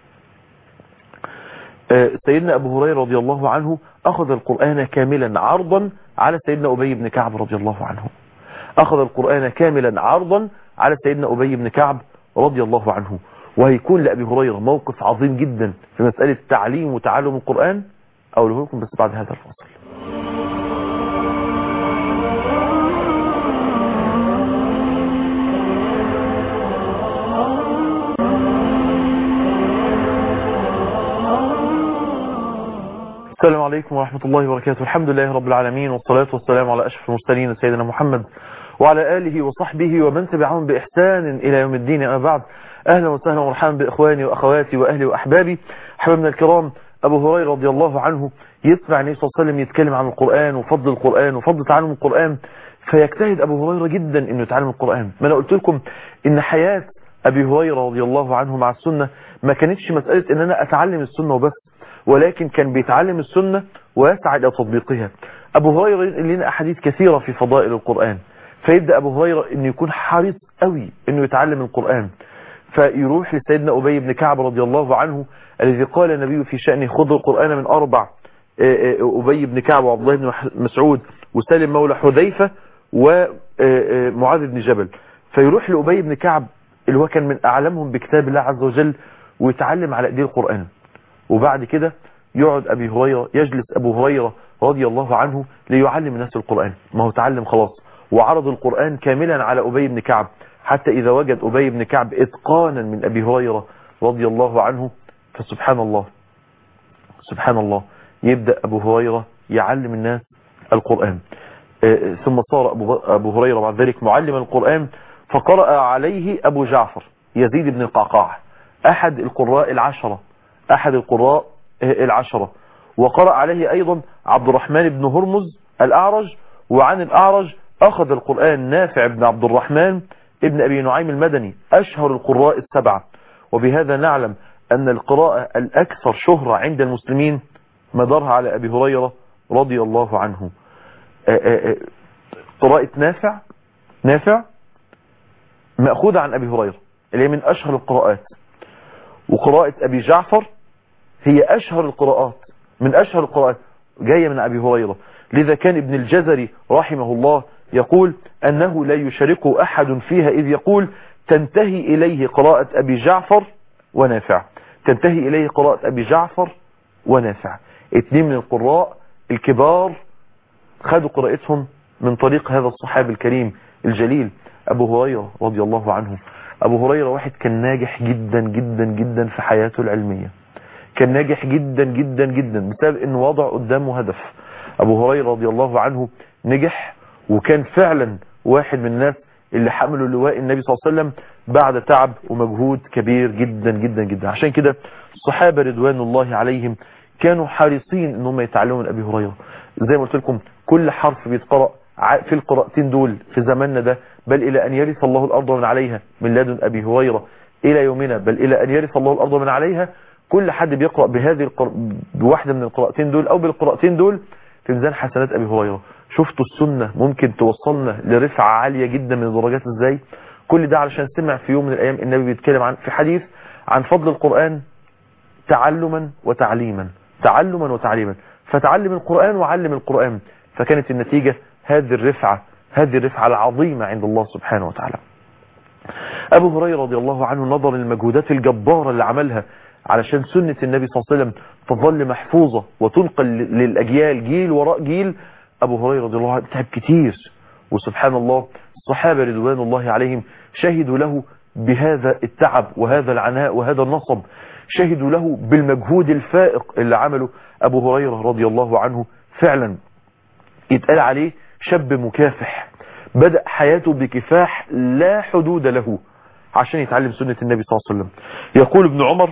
سيدنا أبو هريرة رضي الله عنه أخذ القرآن كاملا عرضا على سيدنا أبي بن كعب رضي الله عنه أخذ القرآن كاملا عرضا على سيدنا أبي بن كعب رضي الله عنه وهيكون لأبي هريرة موقف عظيم جدا في مسألة تعليم وتعلم القرآن أقوله لكم بس بعد هذا الفاصل السلام عليكم ورحمة الله وبركاته الحمد لله رب العالمين والصلاة والسلام على أشرف المرسلين سيدنا محمد وعلى آله وصحبه ومن تبعهم بإحسان إلى يوم الدين أما بعد أهلا وسهلا ومرحبا بإخواني وأخواتي وأهلي وأحبابي حبابنا الكرام أبو هريرة رضي الله عنه يسمع النبي صلى الله عليه وسلم يتكلم عن القرآن وفضل القرآن وفضل تعلم القرآن فيجتهد أبو هريرة جدا أنه يتعلم القرآن ما أنا قلت لكم إن حياة أبي هريرة رضي الله عنه مع السنة ما كانتش مسألة أن أنا أتعلم السنة وبس ولكن كان بيتعلم السنة ويسعى إلى تطبيقها أبو هريرة لنا أحاديث كثيرة في فضائل القرآن فيبدأ أبو هريرة أنه يكون حريص قوي أنه يتعلم القرآن فيروح لسيدنا أبي بن كعب رضي الله عنه الذي قال النبي في شأنه خذ القرآن من أربع أبي بن كعب وعبد الله بن مسعود وسالم مولى حذيفة ومعاذ بن جبل فيروح لأبي بن كعب اللي هو كان من أعلمهم بكتاب الله عز وجل ويتعلم على أيديه القرآن وبعد كده يقعد أبي هريرة يجلس أبو هريرة رضي الله عنه ليعلم الناس القرآن ما هو تعلم خلاص وعرض القرآن كاملا على أبي بن كعب حتى إذا وجد أبي بن كعب إتقانا من أبي هريرة رضي الله عنه فسبحان الله سبحان الله يبدأ أبو هريرة يعلم الناس القرآن ثم صار أبو, أبو هريرة بعد ذلك معلم القرآن فقرأ عليه أبو جعفر يزيد بن القعقاع أحد القراء العشرة أحد القراء العشرة وقرأ عليه أيضا عبد الرحمن بن هرمز الأعرج وعن الأعرج أخذ القرآن نافع بن عبد الرحمن ابن أبي نعيم المدني أشهر القراء السبعة وبهذا نعلم أن القراءة الأكثر شهرة عند المسلمين مدارها على أبي هريرة رضي الله عنه قراءة نافع نافع مأخوذة عن أبي هريرة اللي هي من أشهر القراءات وقراءة أبي جعفر هي أشهر القراءات من أشهر القراءات جاية من أبي هريرة لذا كان ابن الجزري رحمه الله يقول أنه لا يشاركه أحد فيها إذ يقول تنتهي إليه قراءة أبي جعفر ونافع تنتهي إليه قراءة أبي جعفر ونافع اثنين من القراء الكبار خدوا قراءتهم من طريق هذا الصحابي الكريم الجليل أبو هريرة رضي الله عنه أبو هريرة واحد كان ناجح جدا جدا جدا في حياته العلمية كان ناجح جدا جدا جدا بسبب انه وضع قدامه هدف ابو هريره رضي الله عنه نجح وكان فعلا واحد من الناس اللي حملوا لواء النبي صلى الله عليه وسلم بعد تعب ومجهود كبير جدا جدا جدا عشان كده الصحابه رضوان الله عليهم كانوا حريصين ان هم يتعلموا من ابي هريره زي ما قلت لكم كل حرف بيتقرأ في القراءتين دول في زماننا ده بل الى ان يرث الله الارض من عليها من لدن ابي هريره الى يومنا بل الى ان يرث الله الارض من عليها كل حد بيقرأ بهذه القر... بواحدة من القراءتين دول او بالقراءتين دول في ميزان حسنات ابي هريره شفتوا السنة ممكن توصلنا لرفعة عالية جدا من الدرجات ازاي كل ده علشان سمع في يوم من الايام النبي بيتكلم عن في حديث عن فضل القرآن تعلما وتعليما تعلما وتعليما فتعلم القرآن وعلم القرآن فكانت النتيجة هذه الرفعة هذه الرفعة العظيمة عند الله سبحانه وتعالى أبو هريرة رضي الله عنه نظر للمجهودات الجبارة اللي عملها علشان سنة النبي صلى الله عليه وسلم تظل محفوظة وتنقل للأجيال جيل وراء جيل أبو هريرة رضي الله عنه تعب كتير وسبحان الله الصحابة رضوان الله عليهم شهدوا له بهذا التعب وهذا العناء وهذا النصب شهدوا له بالمجهود الفائق اللي عمله أبو هريرة رضي الله عنه فعلا يتقال عليه شاب مكافح بدأ حياته بكفاح لا حدود له عشان يتعلم سنة النبي صلى الله عليه وسلم يقول ابن عمر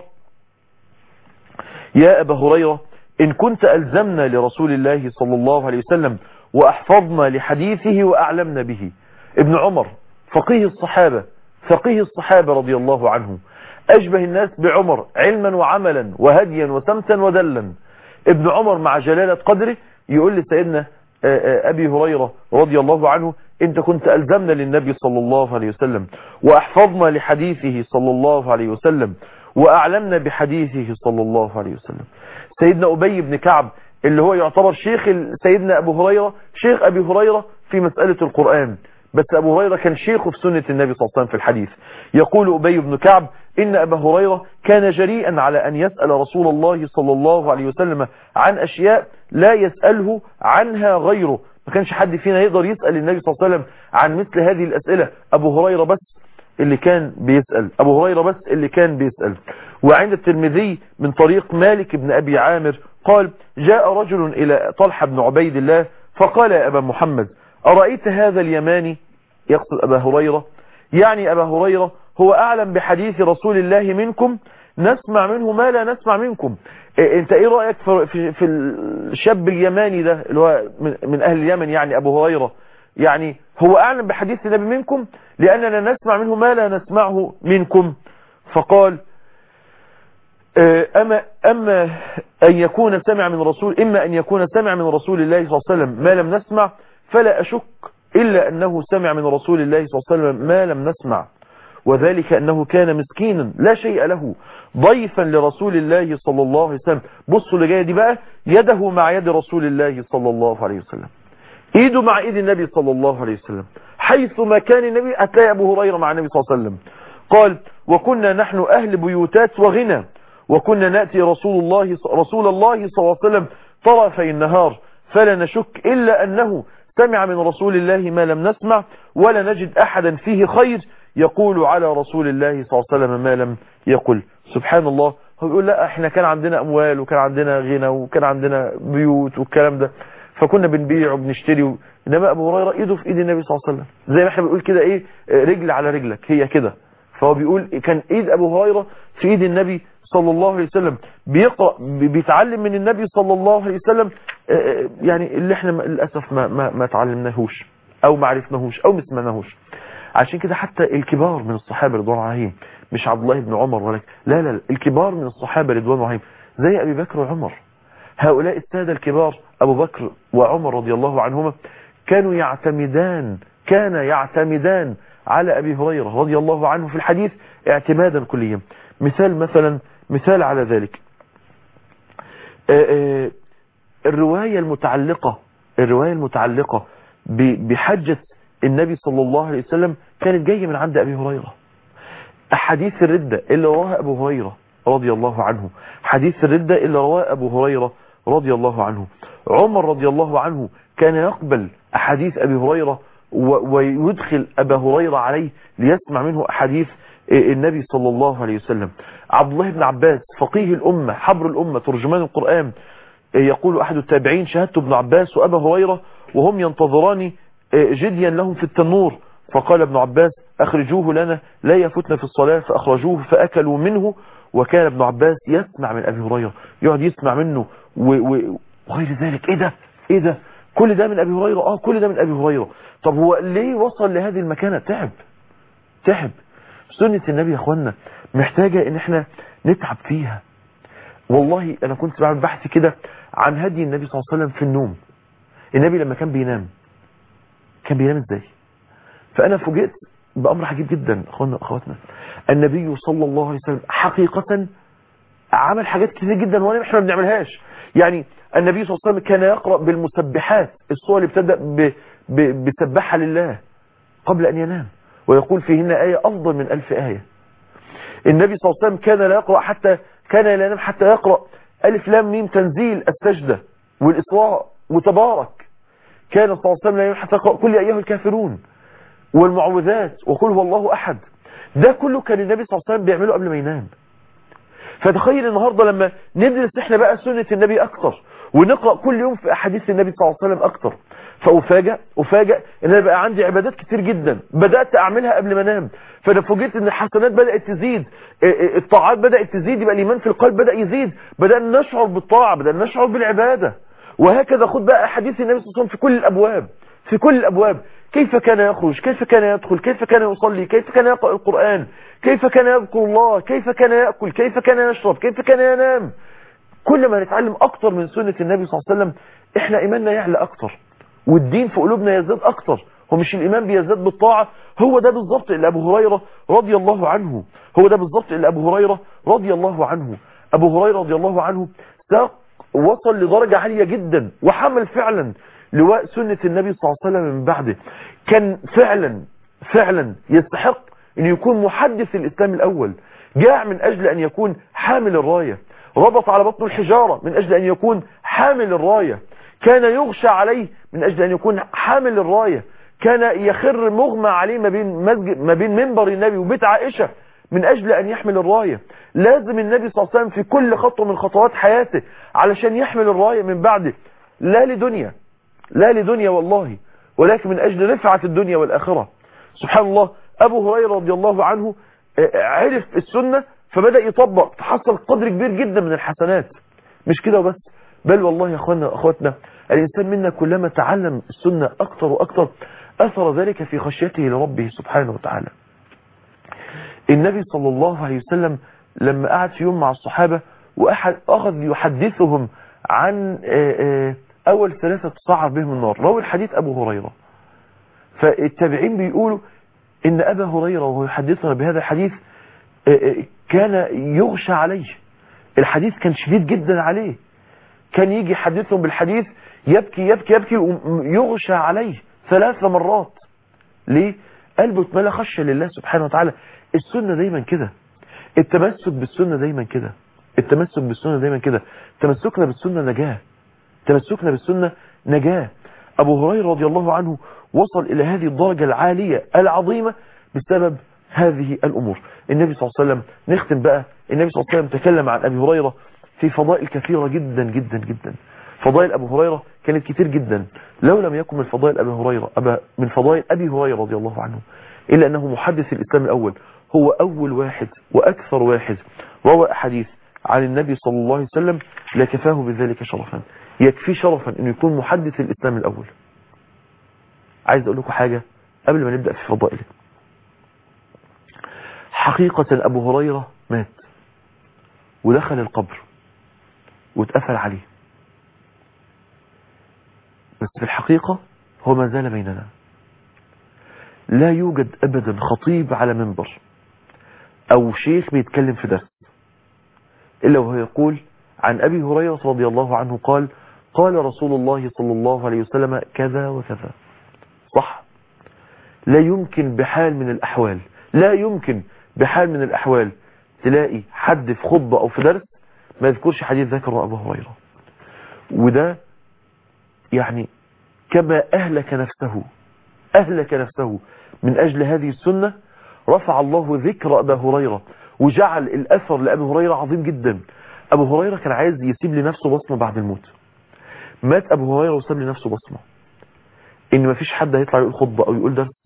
يا أبا هريرة إن كنت ألزمنا لرسول الله صلى الله عليه وسلم وأحفظنا لحديثه وأعلمنا به ابن عمر فقيه الصحابة فقيه الصحابة رضي الله عنه أشبه الناس بعمر علما وعملا وهديا وسمتا ودلا ابن عمر مع جلالة قدره يقول لسيدنا أبي هريرة رضي الله عنه انت كنت ألزمنا للنبي صلى الله عليه وسلم وأحفظنا لحديثه صلى الله عليه وسلم وأعلمنا بحديثه صلى الله عليه وسلم سيدنا أبي بن كعب اللي هو يعتبر شيخ سيدنا أبو هريرة شيخ أبي هريرة في مسألة القرآن بس أبو هريرة كان شيخه في سنة النبي صلى الله عليه وسلم في الحديث يقول أبي بن كعب إن أبا هريرة كان جريئا على أن يسأل رسول الله صلى الله عليه وسلم عن أشياء لا يسأله عنها غيره ما كانش حد فينا يقدر يسأل النبي صلى الله عليه وسلم عن مثل هذه الأسئلة أبو هريرة بس اللي كان بيسأل أبو هريرة بس اللي كان بيسأل وعند الترمذي من طريق مالك بن أبي عامر قال جاء رجل إلى طلحة بن عبيد الله فقال يا أبا محمد أرأيت هذا اليماني يقصد أبا هريرة يعني أبا هريرة هو أعلم بحديث رسول الله منكم نسمع منه ما لا نسمع منكم إيه انت ايه رأيك في, في الشاب اليماني ده اللي هو من أهل اليمن يعني أبو هريرة يعني هو أعلم بحديث النبي منكم لأننا نسمع منه ما لا نسمعه منكم فقال أما, أما أن يكون سمع من رسول إما أن يكون سمع من رسول الله صلى الله عليه وسلم ما لم نسمع فلا أشك إلا أنه سمع من رسول الله صلى الله عليه وسلم ما لم نسمع وذلك أنه كان مسكينا لا شيء له ضيفا لرسول الله صلى الله عليه وسلم بصوا اللي جايه دي بقى يده مع يد رسول الله صلى الله عليه وسلم ايده مع ايد النبي صلى الله عليه وسلم حيث ما كان النبي هتلاقي ابو هريره مع النبي صلى الله عليه وسلم قال وكنا نحن اهل بيوتات وغنى وكنا ناتي رسول الله رسول الله صلى الله عليه وسلم طرفي النهار فلا نشك الا انه سمع من رسول الله ما لم نسمع ولا نجد احدا فيه خير يقول على رسول الله صلى الله عليه وسلم ما لم يقل سبحان الله هو يقول لا احنا كان عندنا اموال وكان عندنا غنى وكان عندنا بيوت والكلام ده فكنا بنبيع وبنشتري انما ابو هريره ايده في ايد النبي صلى الله عليه وسلم زي ما احنا بنقول كده ايه رجل على رجلك هي كده فهو بيقول كان ايد ابو هريره في ايد النبي صلى الله عليه وسلم بيقرا بيتعلم من النبي صلى الله عليه وسلم يعني اللي احنا للاسف ما ما, ما تعلمناهوش او ما عرفناهوش او ما سمعناهوش عشان كده حتى الكبار من الصحابة رضوان الله عليهم مش عبد الله بن عمر ولا لا لا لا الكبار من الصحابة رضوان الله عليهم زي أبي بكر وعمر هؤلاء السادة الكبار أبو بكر وعمر رضي الله عنهما كانوا يعتمدان كان يعتمدان على أبي هريرة رضي الله عنه في الحديث اعتمادا كليا مثال مثلا مثال على ذلك آه، آه، الرواية المتعلقة الرواية المتعلقة ب- بحجة النبي صلى الله عليه وسلم كانت جاية من عند أبي هريرة حديث الردة اللي رواه أبو هريرة رضي الله عنه حديث الردة اللي رواه أبو هريرة رضي الله عنه عمر رضي الله عنه كان يقبل أحاديث أبي هريرة و- ويدخل أبا هريرة عليه ليسمع منه أحاديث النبي صلى الله عليه وسلم عبد الله بن عباس فقيه الأمة حبر الأمة ترجمان القرآن يقول أحد التابعين شهدت ابن عباس وأبا هريرة وهم ينتظران جديا لهم في التنور فقال ابن عباس أخرجوه لنا لا يفتنا في الصلاة فأخرجوه فأكلوا منه وكان ابن عباس يسمع من أبي هريرة يقعد يسمع منه و- و- وغير ذلك إيه ده إيه ده كل ده من أبي هريرة آه كل ده من أبي هريرة طب هو ليه وصل لهذه المكانة تعب تعب سنة النبي يا أخوانا محتاجة إن احنا نتعب فيها والله أنا كنت بعمل بحث كده عن هدي النبي صلى الله عليه وسلم في النوم النبي لما كان بينام كان بينام ازاي فأنا فوجئت بأمر عجيب جدا أخوانا أخواتنا النبي صلى الله عليه وسلم حقيقة عمل حاجات كتير جدا وانا احنا ما بنعملهاش يعني النبي صلى الله عليه وسلم كان يقرأ بالمسبحات الصور اللي ابتدأ ب- ب- بسبحها لله قبل أن ينام ويقول فيهن آية أفضل من ألف آية النبي صلى الله عليه وسلم كان لا يقرأ حتى كان لا ينام حتى يقرأ ألف لام ميم تنزيل السجدة والإسراء وتبارك كان صلى الله عليه وسلم لا ينام حتى يقرأ كل أيها الكافرون والمعوذات وقل هو الله أحد ده كله كان النبي صلى الله عليه وسلم بيعمله قبل ما ينام فتخيل النهاردة لما ندرس احنا بقى سنة النبي اكتر ونقرأ كل يوم في احاديث النبي صلى الله عليه وسلم اكتر فأفاجأ أفاجأ ان انا بقى عندي عبادات كتير جدا بدأت اعملها قبل ما انام فانا فوجئت ان الحسنات بدأت تزيد اه اه الطاعات بدأت تزيد يبقى الايمان في القلب بدأ يزيد بدأنا نشعر بالطاعة بدأنا نشعر بالعبادة وهكذا خد بقى احاديث النبي صلى الله عليه وسلم في كل الابواب في كل الابواب كيف كان يخرج كيف كان يدخل كيف كان يصلي كيف كان يقرأ القرآن كيف كان يذكر الله كيف كان يأكل كيف كان يشرب كيف كان ينام كل ما نتعلم أكتر من سنة النبي صلى الله عليه وسلم إحنا إيماننا يعلى أكتر والدين في قلوبنا يزداد أكتر هو مش الإيمان بيزداد بالطاعة هو ده بالظبط اللي أبو هريرة رضي الله عنه هو ده بالظبط اللي أبو هريرة رضي الله عنه أبو هريرة رضي الله عنه ساق وصل لدرجة عالية جدا وحمل فعلا لواء سنة النبي صلى الله عليه وسلم من بعده كان فعلا فعلا يستحق أن يكون محدث الإسلام الأول جاء من أجل أن يكون حامل الراية ربط على بطن الحجارة من أجل أن يكون حامل الراية كان يغشى عليه من أجل أن يكون حامل الراية كان يخر مغمى عليه ما بين, مسجد ما بين منبر النبي وبيت عائشة من أجل أن يحمل الراية لازم النبي صلى الله عليه وسلم في كل خطوة من خطوات حياته علشان يحمل الراية من بعده لا لدنيا لا لدنيا والله ولكن من أجل رفعة الدنيا والآخرة سبحان الله أبو هريرة رضي الله عنه عرف السنة فبدأ يطبق تحصل قدر كبير جدا من الحسنات مش كده وبس بل والله يا أخوانا وأخواتنا الإنسان منا كلما تعلم السنة أكثر وأكثر أثر ذلك في خشيته لربه سبحانه وتعالى النبي صلى الله عليه وسلم لما قعد في يوم مع الصحابة وأخذ يحدثهم عن أول ثلاثة تصعر بهم النار روي الحديث أبو هريرة فالتابعين بيقولوا إن أبا هريرة وهو يحدثنا بهذا الحديث كان يغشى عليه الحديث كان شديد جدا عليه كان يجي يحدثهم بالحديث يبكي يبكي يبكي يغشى عليه ثلاث مرات ليه قلبه اتملى خشية لله سبحانه وتعالى السنة دايما كده التمسك بالسنة دايما كده التمسك بالسنة دايما كده تمسكنا بالسنة نجاة تمسكنا بالسنة نجاة أبو هريرة رضي الله عنه وصل إلى هذه الدرجة العالية العظيمة بسبب هذه الأمور النبي صلى الله عليه وسلم نختم بقى النبي صلى الله عليه وسلم تكلم عن أبي هريرة في فضائل كثيرة جدا جدا جدا فضائل أبو هريرة كانت كتير جدا لو لم يكن من فضائل أبي هريرة أبا من فضائل أبي هريرة رضي الله عنه إلا أنه محدث الإسلام الأول هو أول واحد وأكثر واحد روى أحاديث عن النبي صلى الله عليه وسلم لكفاه بذلك شرفا يكفي شرفا أنه يكون محدث الإسلام الأول عايز أقول لكم حاجة قبل ما نبدأ في فضائله حقيقة أبو هريرة مات ودخل القبر واتقفل عليه بس في الحقيقة هو ما زال بيننا لا يوجد أبدا خطيب على منبر أو شيخ بيتكلم في درس إلا وهو يقول عن أبي هريرة رضي الله عنه قال قال رسول الله صلى الله عليه وسلم كذا وكذا صح لا يمكن بحال من الأحوال لا يمكن بحال من الأحوال تلاقي حد في خطبة أو في درس ما يذكرش حديث ذكره أبو هريرة وده يعني كما أهلك نفسه أهلك نفسه من أجل هذه السنة رفع الله ذكر أبا هريرة وجعل الأثر لأبي هريرة عظيم جدا أبو هريرة كان عايز يسيب لنفسه بصمة بعد الموت مات أبو هريرة وساب لنفسه بصمة إن مفيش حد هيطلع يقول خطبة أو يقول درس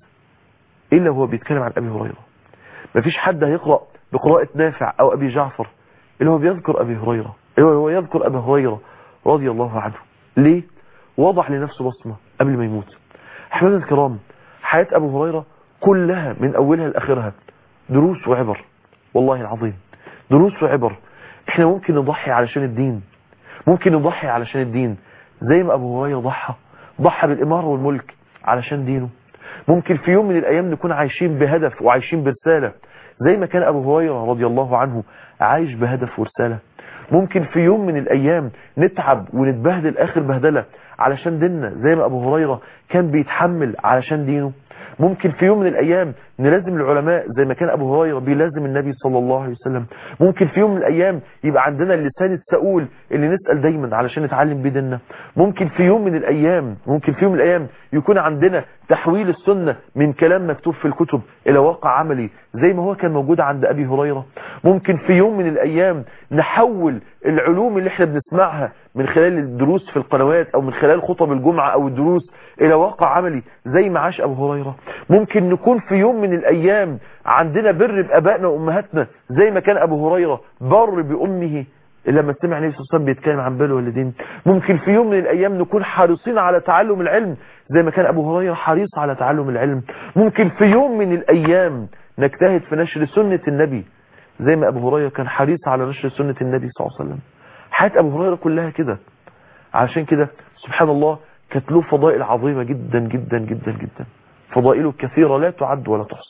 إلا هو بيتكلم عن أبي هريرة مفيش حد هيقرأ بقراءة نافع أو أبي جعفر اللي هو بيذكر أبي هريرة اللي هو يذكر أبي هريرة رضي الله عنه ليه؟ وضع لنفسه بصمة قبل ما يموت أحبابنا الكرام حياة أبو هريرة كلها من أولها لآخرها دروس وعبر والله العظيم دروس وعبر احنا ممكن نضحي علشان الدين ممكن نضحي علشان الدين زي ما أبو هريرة ضحى ضحى بالإمارة والملك علشان دينه ممكن في يوم من الأيام نكون عايشين بهدف وعايشين برسالة زي ما كان أبو هريرة رضي الله عنه عايش بهدف ورسالة ممكن في يوم من الأيام نتعب ونتبهدل آخر بهدلة علشان ديننا زي ما أبو هريرة كان بيتحمل علشان دينه ممكن في يوم من الأيام نلازم العلماء زي ما كان أبو هريرة بيلازم النبي صلى الله عليه وسلم ممكن في يوم من الأيام يبقى عندنا اللسان السؤول اللي نسأل دايما علشان نتعلم بيه ديننا ممكن في يوم من الأيام ممكن في يوم من الأيام يكون عندنا تحويل السنة من كلام مكتوب في الكتب إلى واقع عملي زي ما هو كان موجود عند أبي هريرة ممكن في يوم من الأيام نحول العلوم اللي احنا بنسمعها من خلال الدروس في القنوات أو من خلال خطب الجمعة أو الدروس إلى واقع عملي زي ما عاش أبو هريرة ممكن نكون في يوم من الأيام عندنا بر بأبائنا وأمهاتنا زي ما كان أبو هريرة بر بأمه لما سمع النبي صلى الله عليه وسلم بيتكلم عن بر والدين ممكن في يوم من الأيام نكون حريصين على تعلم العلم زي ما كان أبو هريرة حريص على تعلم العلم ممكن في يوم من الأيام نجتهد في نشر سنة النبي زي ما أبو هريرة كان حريص على نشر سنة النبي صلى الله عليه وسلم حياة أبو هريرة كلها كده عشان كده سبحان الله كانت له فضائل عظيمة جدا جدا جدا جدا فضائله كثيرة لا تعد ولا تحصى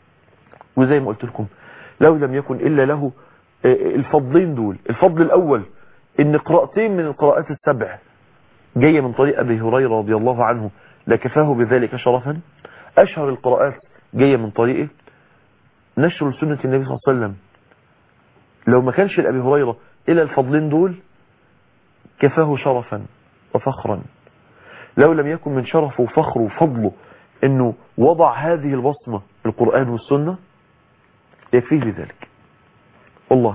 وزي ما قلت لكم لو لم يكن إلا له الفضلين دول الفضل الأول إن قراءتين من القراءات السبع جاية من طريق أبي هريرة رضي الله عنه لكفاه بذلك شرفا أشهر القراءات جاية من طريقه نشر سنة النبي صلى الله عليه وسلم لو ما كانش لأبي هريرة إلا الفضلين دول كفاه شرفا وفخرا لو لم يكن من شرفه وفخره وفضله انه وضع هذه البصمة القرآن والسنة يكفيه بذلك والله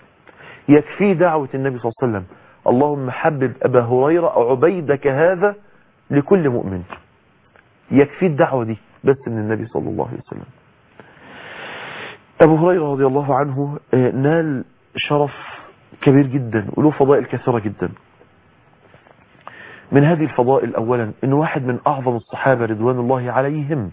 يكفيه دعوة النبي صلى الله عليه وسلم اللهم حبب أبا هريرة أو عبيدك هذا لكل مؤمن يكفيه الدعوة دي بس من النبي صلى الله عليه وسلم أبو هريرة رضي الله عنه نال شرف كبير جدا وله فضائل كثيرة جدا من هذه الفضائل أولا إن واحد من أعظم الصحابة رضوان الله عليهم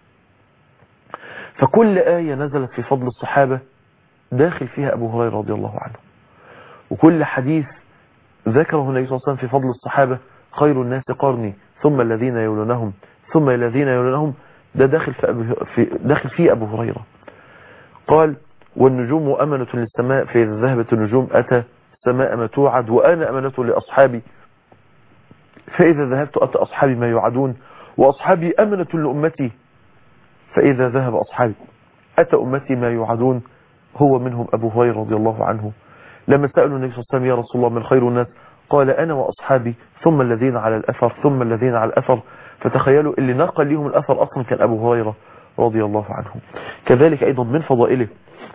فكل آية نزلت في فضل الصحابة داخل فيها أبو هريرة رضي الله عنه وكل حديث ذكره النبي صلى الله عليه وسلم في فضل الصحابة خير الناس قرني ثم الذين يلونهم ثم الذين يلونهم ده داخل في, أبو في داخل فيه أبو هريرة قال والنجوم أمنة للسماء فإذا ذهبت النجوم أتى السماء ما توعد وأنا أمنة لأصحابي فإذا ذهبت أتى أصحابي ما يوعدون وأصحابي أمنة لأمتي فإذا ذهب أصحابي أتى أمتي ما يوعدون هو منهم أبو هريرة رضي الله عنه لما سألوا النبي صلى الله عليه وسلم يا رسول الله من خير الناس قال أنا وأصحابي ثم الذين على الأثر ثم الذين على الأثر فتخيلوا اللي نقل لهم الأثر أصلا كان أبو هريرة رضي الله عنه كذلك أيضا من فضائله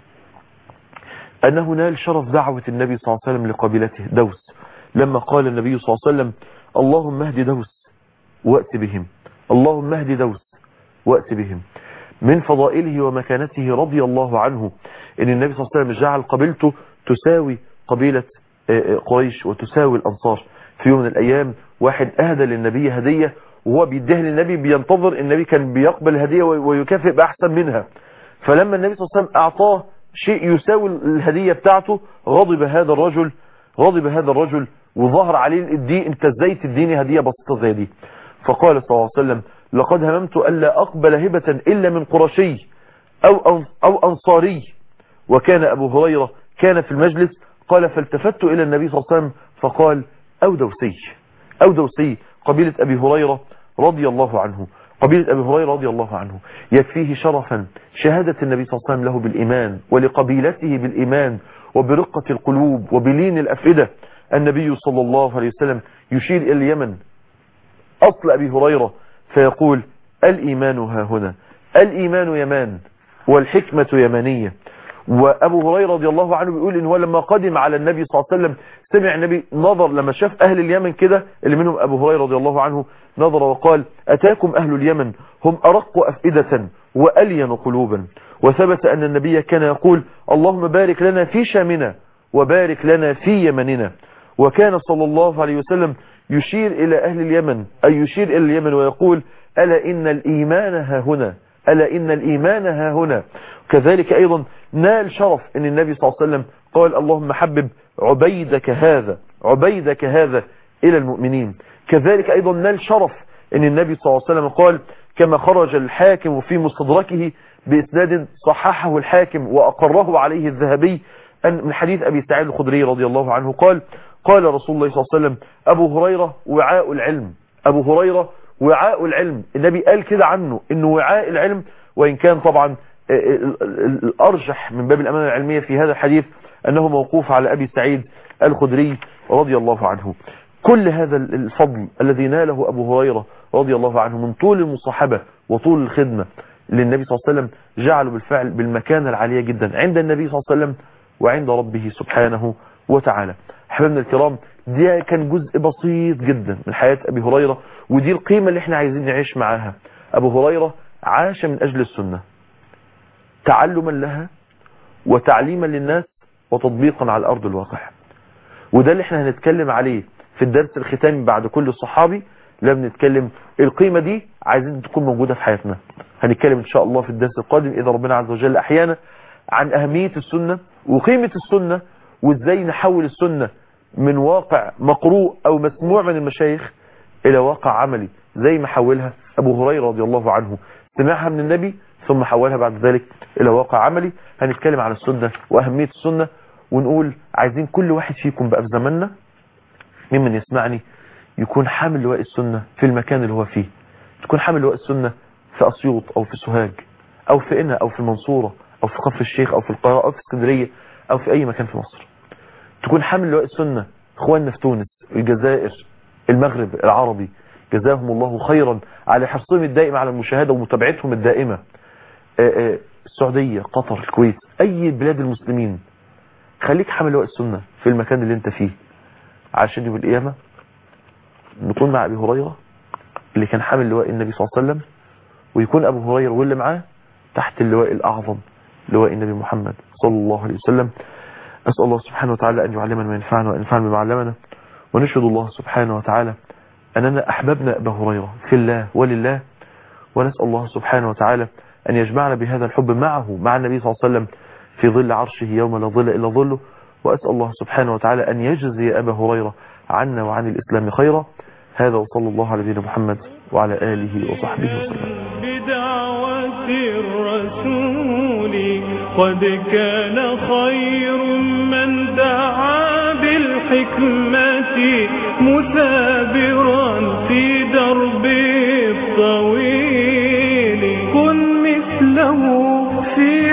أنه نال شرف دعوة النبي صلى الله عليه وسلم لقبيلته دوس لما قال النبي صلى الله عليه وسلم اللهم اهد دوس وأت بهم اللهم اهد دوس وأت بهم من فضائله ومكانته رضي الله عنه ان النبي صلى الله عليه وسلم جعل قبيلته تساوي قبيلة قريش وتساوي الأنصار في يوم من الأيام واحد أهدى للنبي هدية وهو بيديها للنبي بينتظر النبي كان بيقبل هدية ويكافئ بأحسن منها فلما النبي صلى الله عليه وسلم أعطاه شيء يساوي الهدية بتاعته غضب هذا الرجل غضب هذا الرجل وظهر عليه الدين انت ازاي تديني هدية بسيطة زي دي فقال صلى الله عليه وسلم لقد هممت ألا أقبل هبة إلا من قرشي أو, أو أنصاري وكان أبو هريرة كان في المجلس قال فالتفت إلى النبي صلى الله عليه وسلم فقال أو دوسي أو دوسي قبيلة أبي هريرة رضي الله عنه قبيلة أبي هريرة رضي الله عنه يكفيه شرفا شهادة النبي صلى الله عليه وسلم له بالإيمان ولقبيلته بالإيمان وبرقة القلوب وبلين الأفئدة النبي صلى الله عليه وسلم يشير إلى اليمن أصل أبي هريرة فيقول الإيمان ها هنا الإيمان يمان والحكمة يمانية وأبو هريرة رضي الله عنه بيقول إن هو لما قدم على النبي صلى الله عليه وسلم سمع النبي نظر لما شاف أهل اليمن كده اللي منهم أبو هريرة رضي الله عنه نظر وقال أتاكم أهل اليمن هم أرق أفئدة وألين قلوبا وثبت أن النبي كان يقول اللهم بارك لنا في شامنا وبارك لنا في يمننا وكان صلى الله عليه وسلم يشير إلى أهل اليمن أي يشير إلى اليمن ويقول ألا إن الإيمان ها هنا ألا إن الإيمان ها هنا كذلك أيضا نال شرف أن النبي صلى الله عليه وسلم قال اللهم حبب عبيدك هذا عبيدك هذا إلى المؤمنين كذلك أيضا نال شرف أن النبي صلى الله عليه وسلم قال كما خرج الحاكم في مستدركه بإسناد صححه الحاكم وأقره عليه الذهبي أن من حديث أبي سعيد الخدري رضي الله عنه قال قال رسول الله صلى الله عليه وسلم أبو هريرة وعاء العلم أبو هريرة وعاء العلم النبي قال كده عنه انه وعاء العلم وان كان طبعا الارجح من باب الامانه العلميه في هذا الحديث انه موقوف على ابي سعيد الخدري رضي الله عنه كل هذا الفضل الذي ناله ابو هريره رضي الله عنه من طول المصاحبه وطول الخدمه للنبي صلى الله عليه وسلم جعله بالفعل بالمكانه العاليه جدا عند النبي صلى الله عليه وسلم وعند ربه سبحانه وتعالى احبابنا الكرام دي كان جزء بسيط جدا من حياة أبي هريرة ودي القيمة اللي احنا عايزين نعيش معاها أبو هريرة عاش من أجل السنة تعلما لها وتعليما للناس وتطبيقا على أرض الواقع وده اللي احنا هنتكلم عليه في الدرس الختامي بعد كل صحابي لما نتكلم القيمة دي عايزين تكون موجودة في حياتنا هنتكلم إن شاء الله في الدرس القادم إذا ربنا عز وجل أحيانا عن أهمية السنة وقيمة السنة وإزاي نحول السنة من واقع مقروء او مسموع من المشايخ الى واقع عملي زي ما حولها ابو هريرة رضي الله عنه سمعها من النبي ثم حولها بعد ذلك الى واقع عملي هنتكلم عن السنة واهمية السنة ونقول عايزين كل واحد فيكم بقى في زماننا ممن يسمعني يكون حامل لواء السنة في المكان اللي هو فيه تكون حامل لواء السنة في اسيوط او في سوهاج او في قنا او في المنصورة او في كفر الشيخ او في القاهرة او في اسكندرية او في اي مكان في مصر تكون حامل لواء السنة اخواننا في تونس الجزائر المغرب العربي جزاهم الله خيرا على حرصهم الدائم على المشاهدة ومتابعتهم الدائمة السعودية قطر الكويت اي بلاد المسلمين خليك حامل لواء السنة في المكان اللي انت فيه عشان يوم القيامة نكون مع ابي هريرة اللي كان حامل لواء النبي صلى الله عليه وسلم ويكون ابو هريرة واللي معاه تحت اللواء الاعظم لواء النبي محمد صلى الله عليه وسلم أسأل الله سبحانه وتعالى أن يعلمنا ما ينفعنا وأن ينفعنا بما علمنا ونشهد الله سبحانه وتعالى أننا أحببنا أبا هريرة في الله ولله ونسأل الله سبحانه وتعالى أن يجمعنا بهذا الحب معه مع النبي صلى الله عليه وسلم في ظل عرشه يوم لا ظل إلا ظله وأسأل الله سبحانه وتعالى أن يجزي أبا هريرة عنا وعن الإسلام خيرا هذا وصلى الله على نبينا محمد وعلى آله وصحبه وسلم بدعوة الرسول قد كان خير من دعا بالحكمة مثابرا في درب الطويل كن مثله في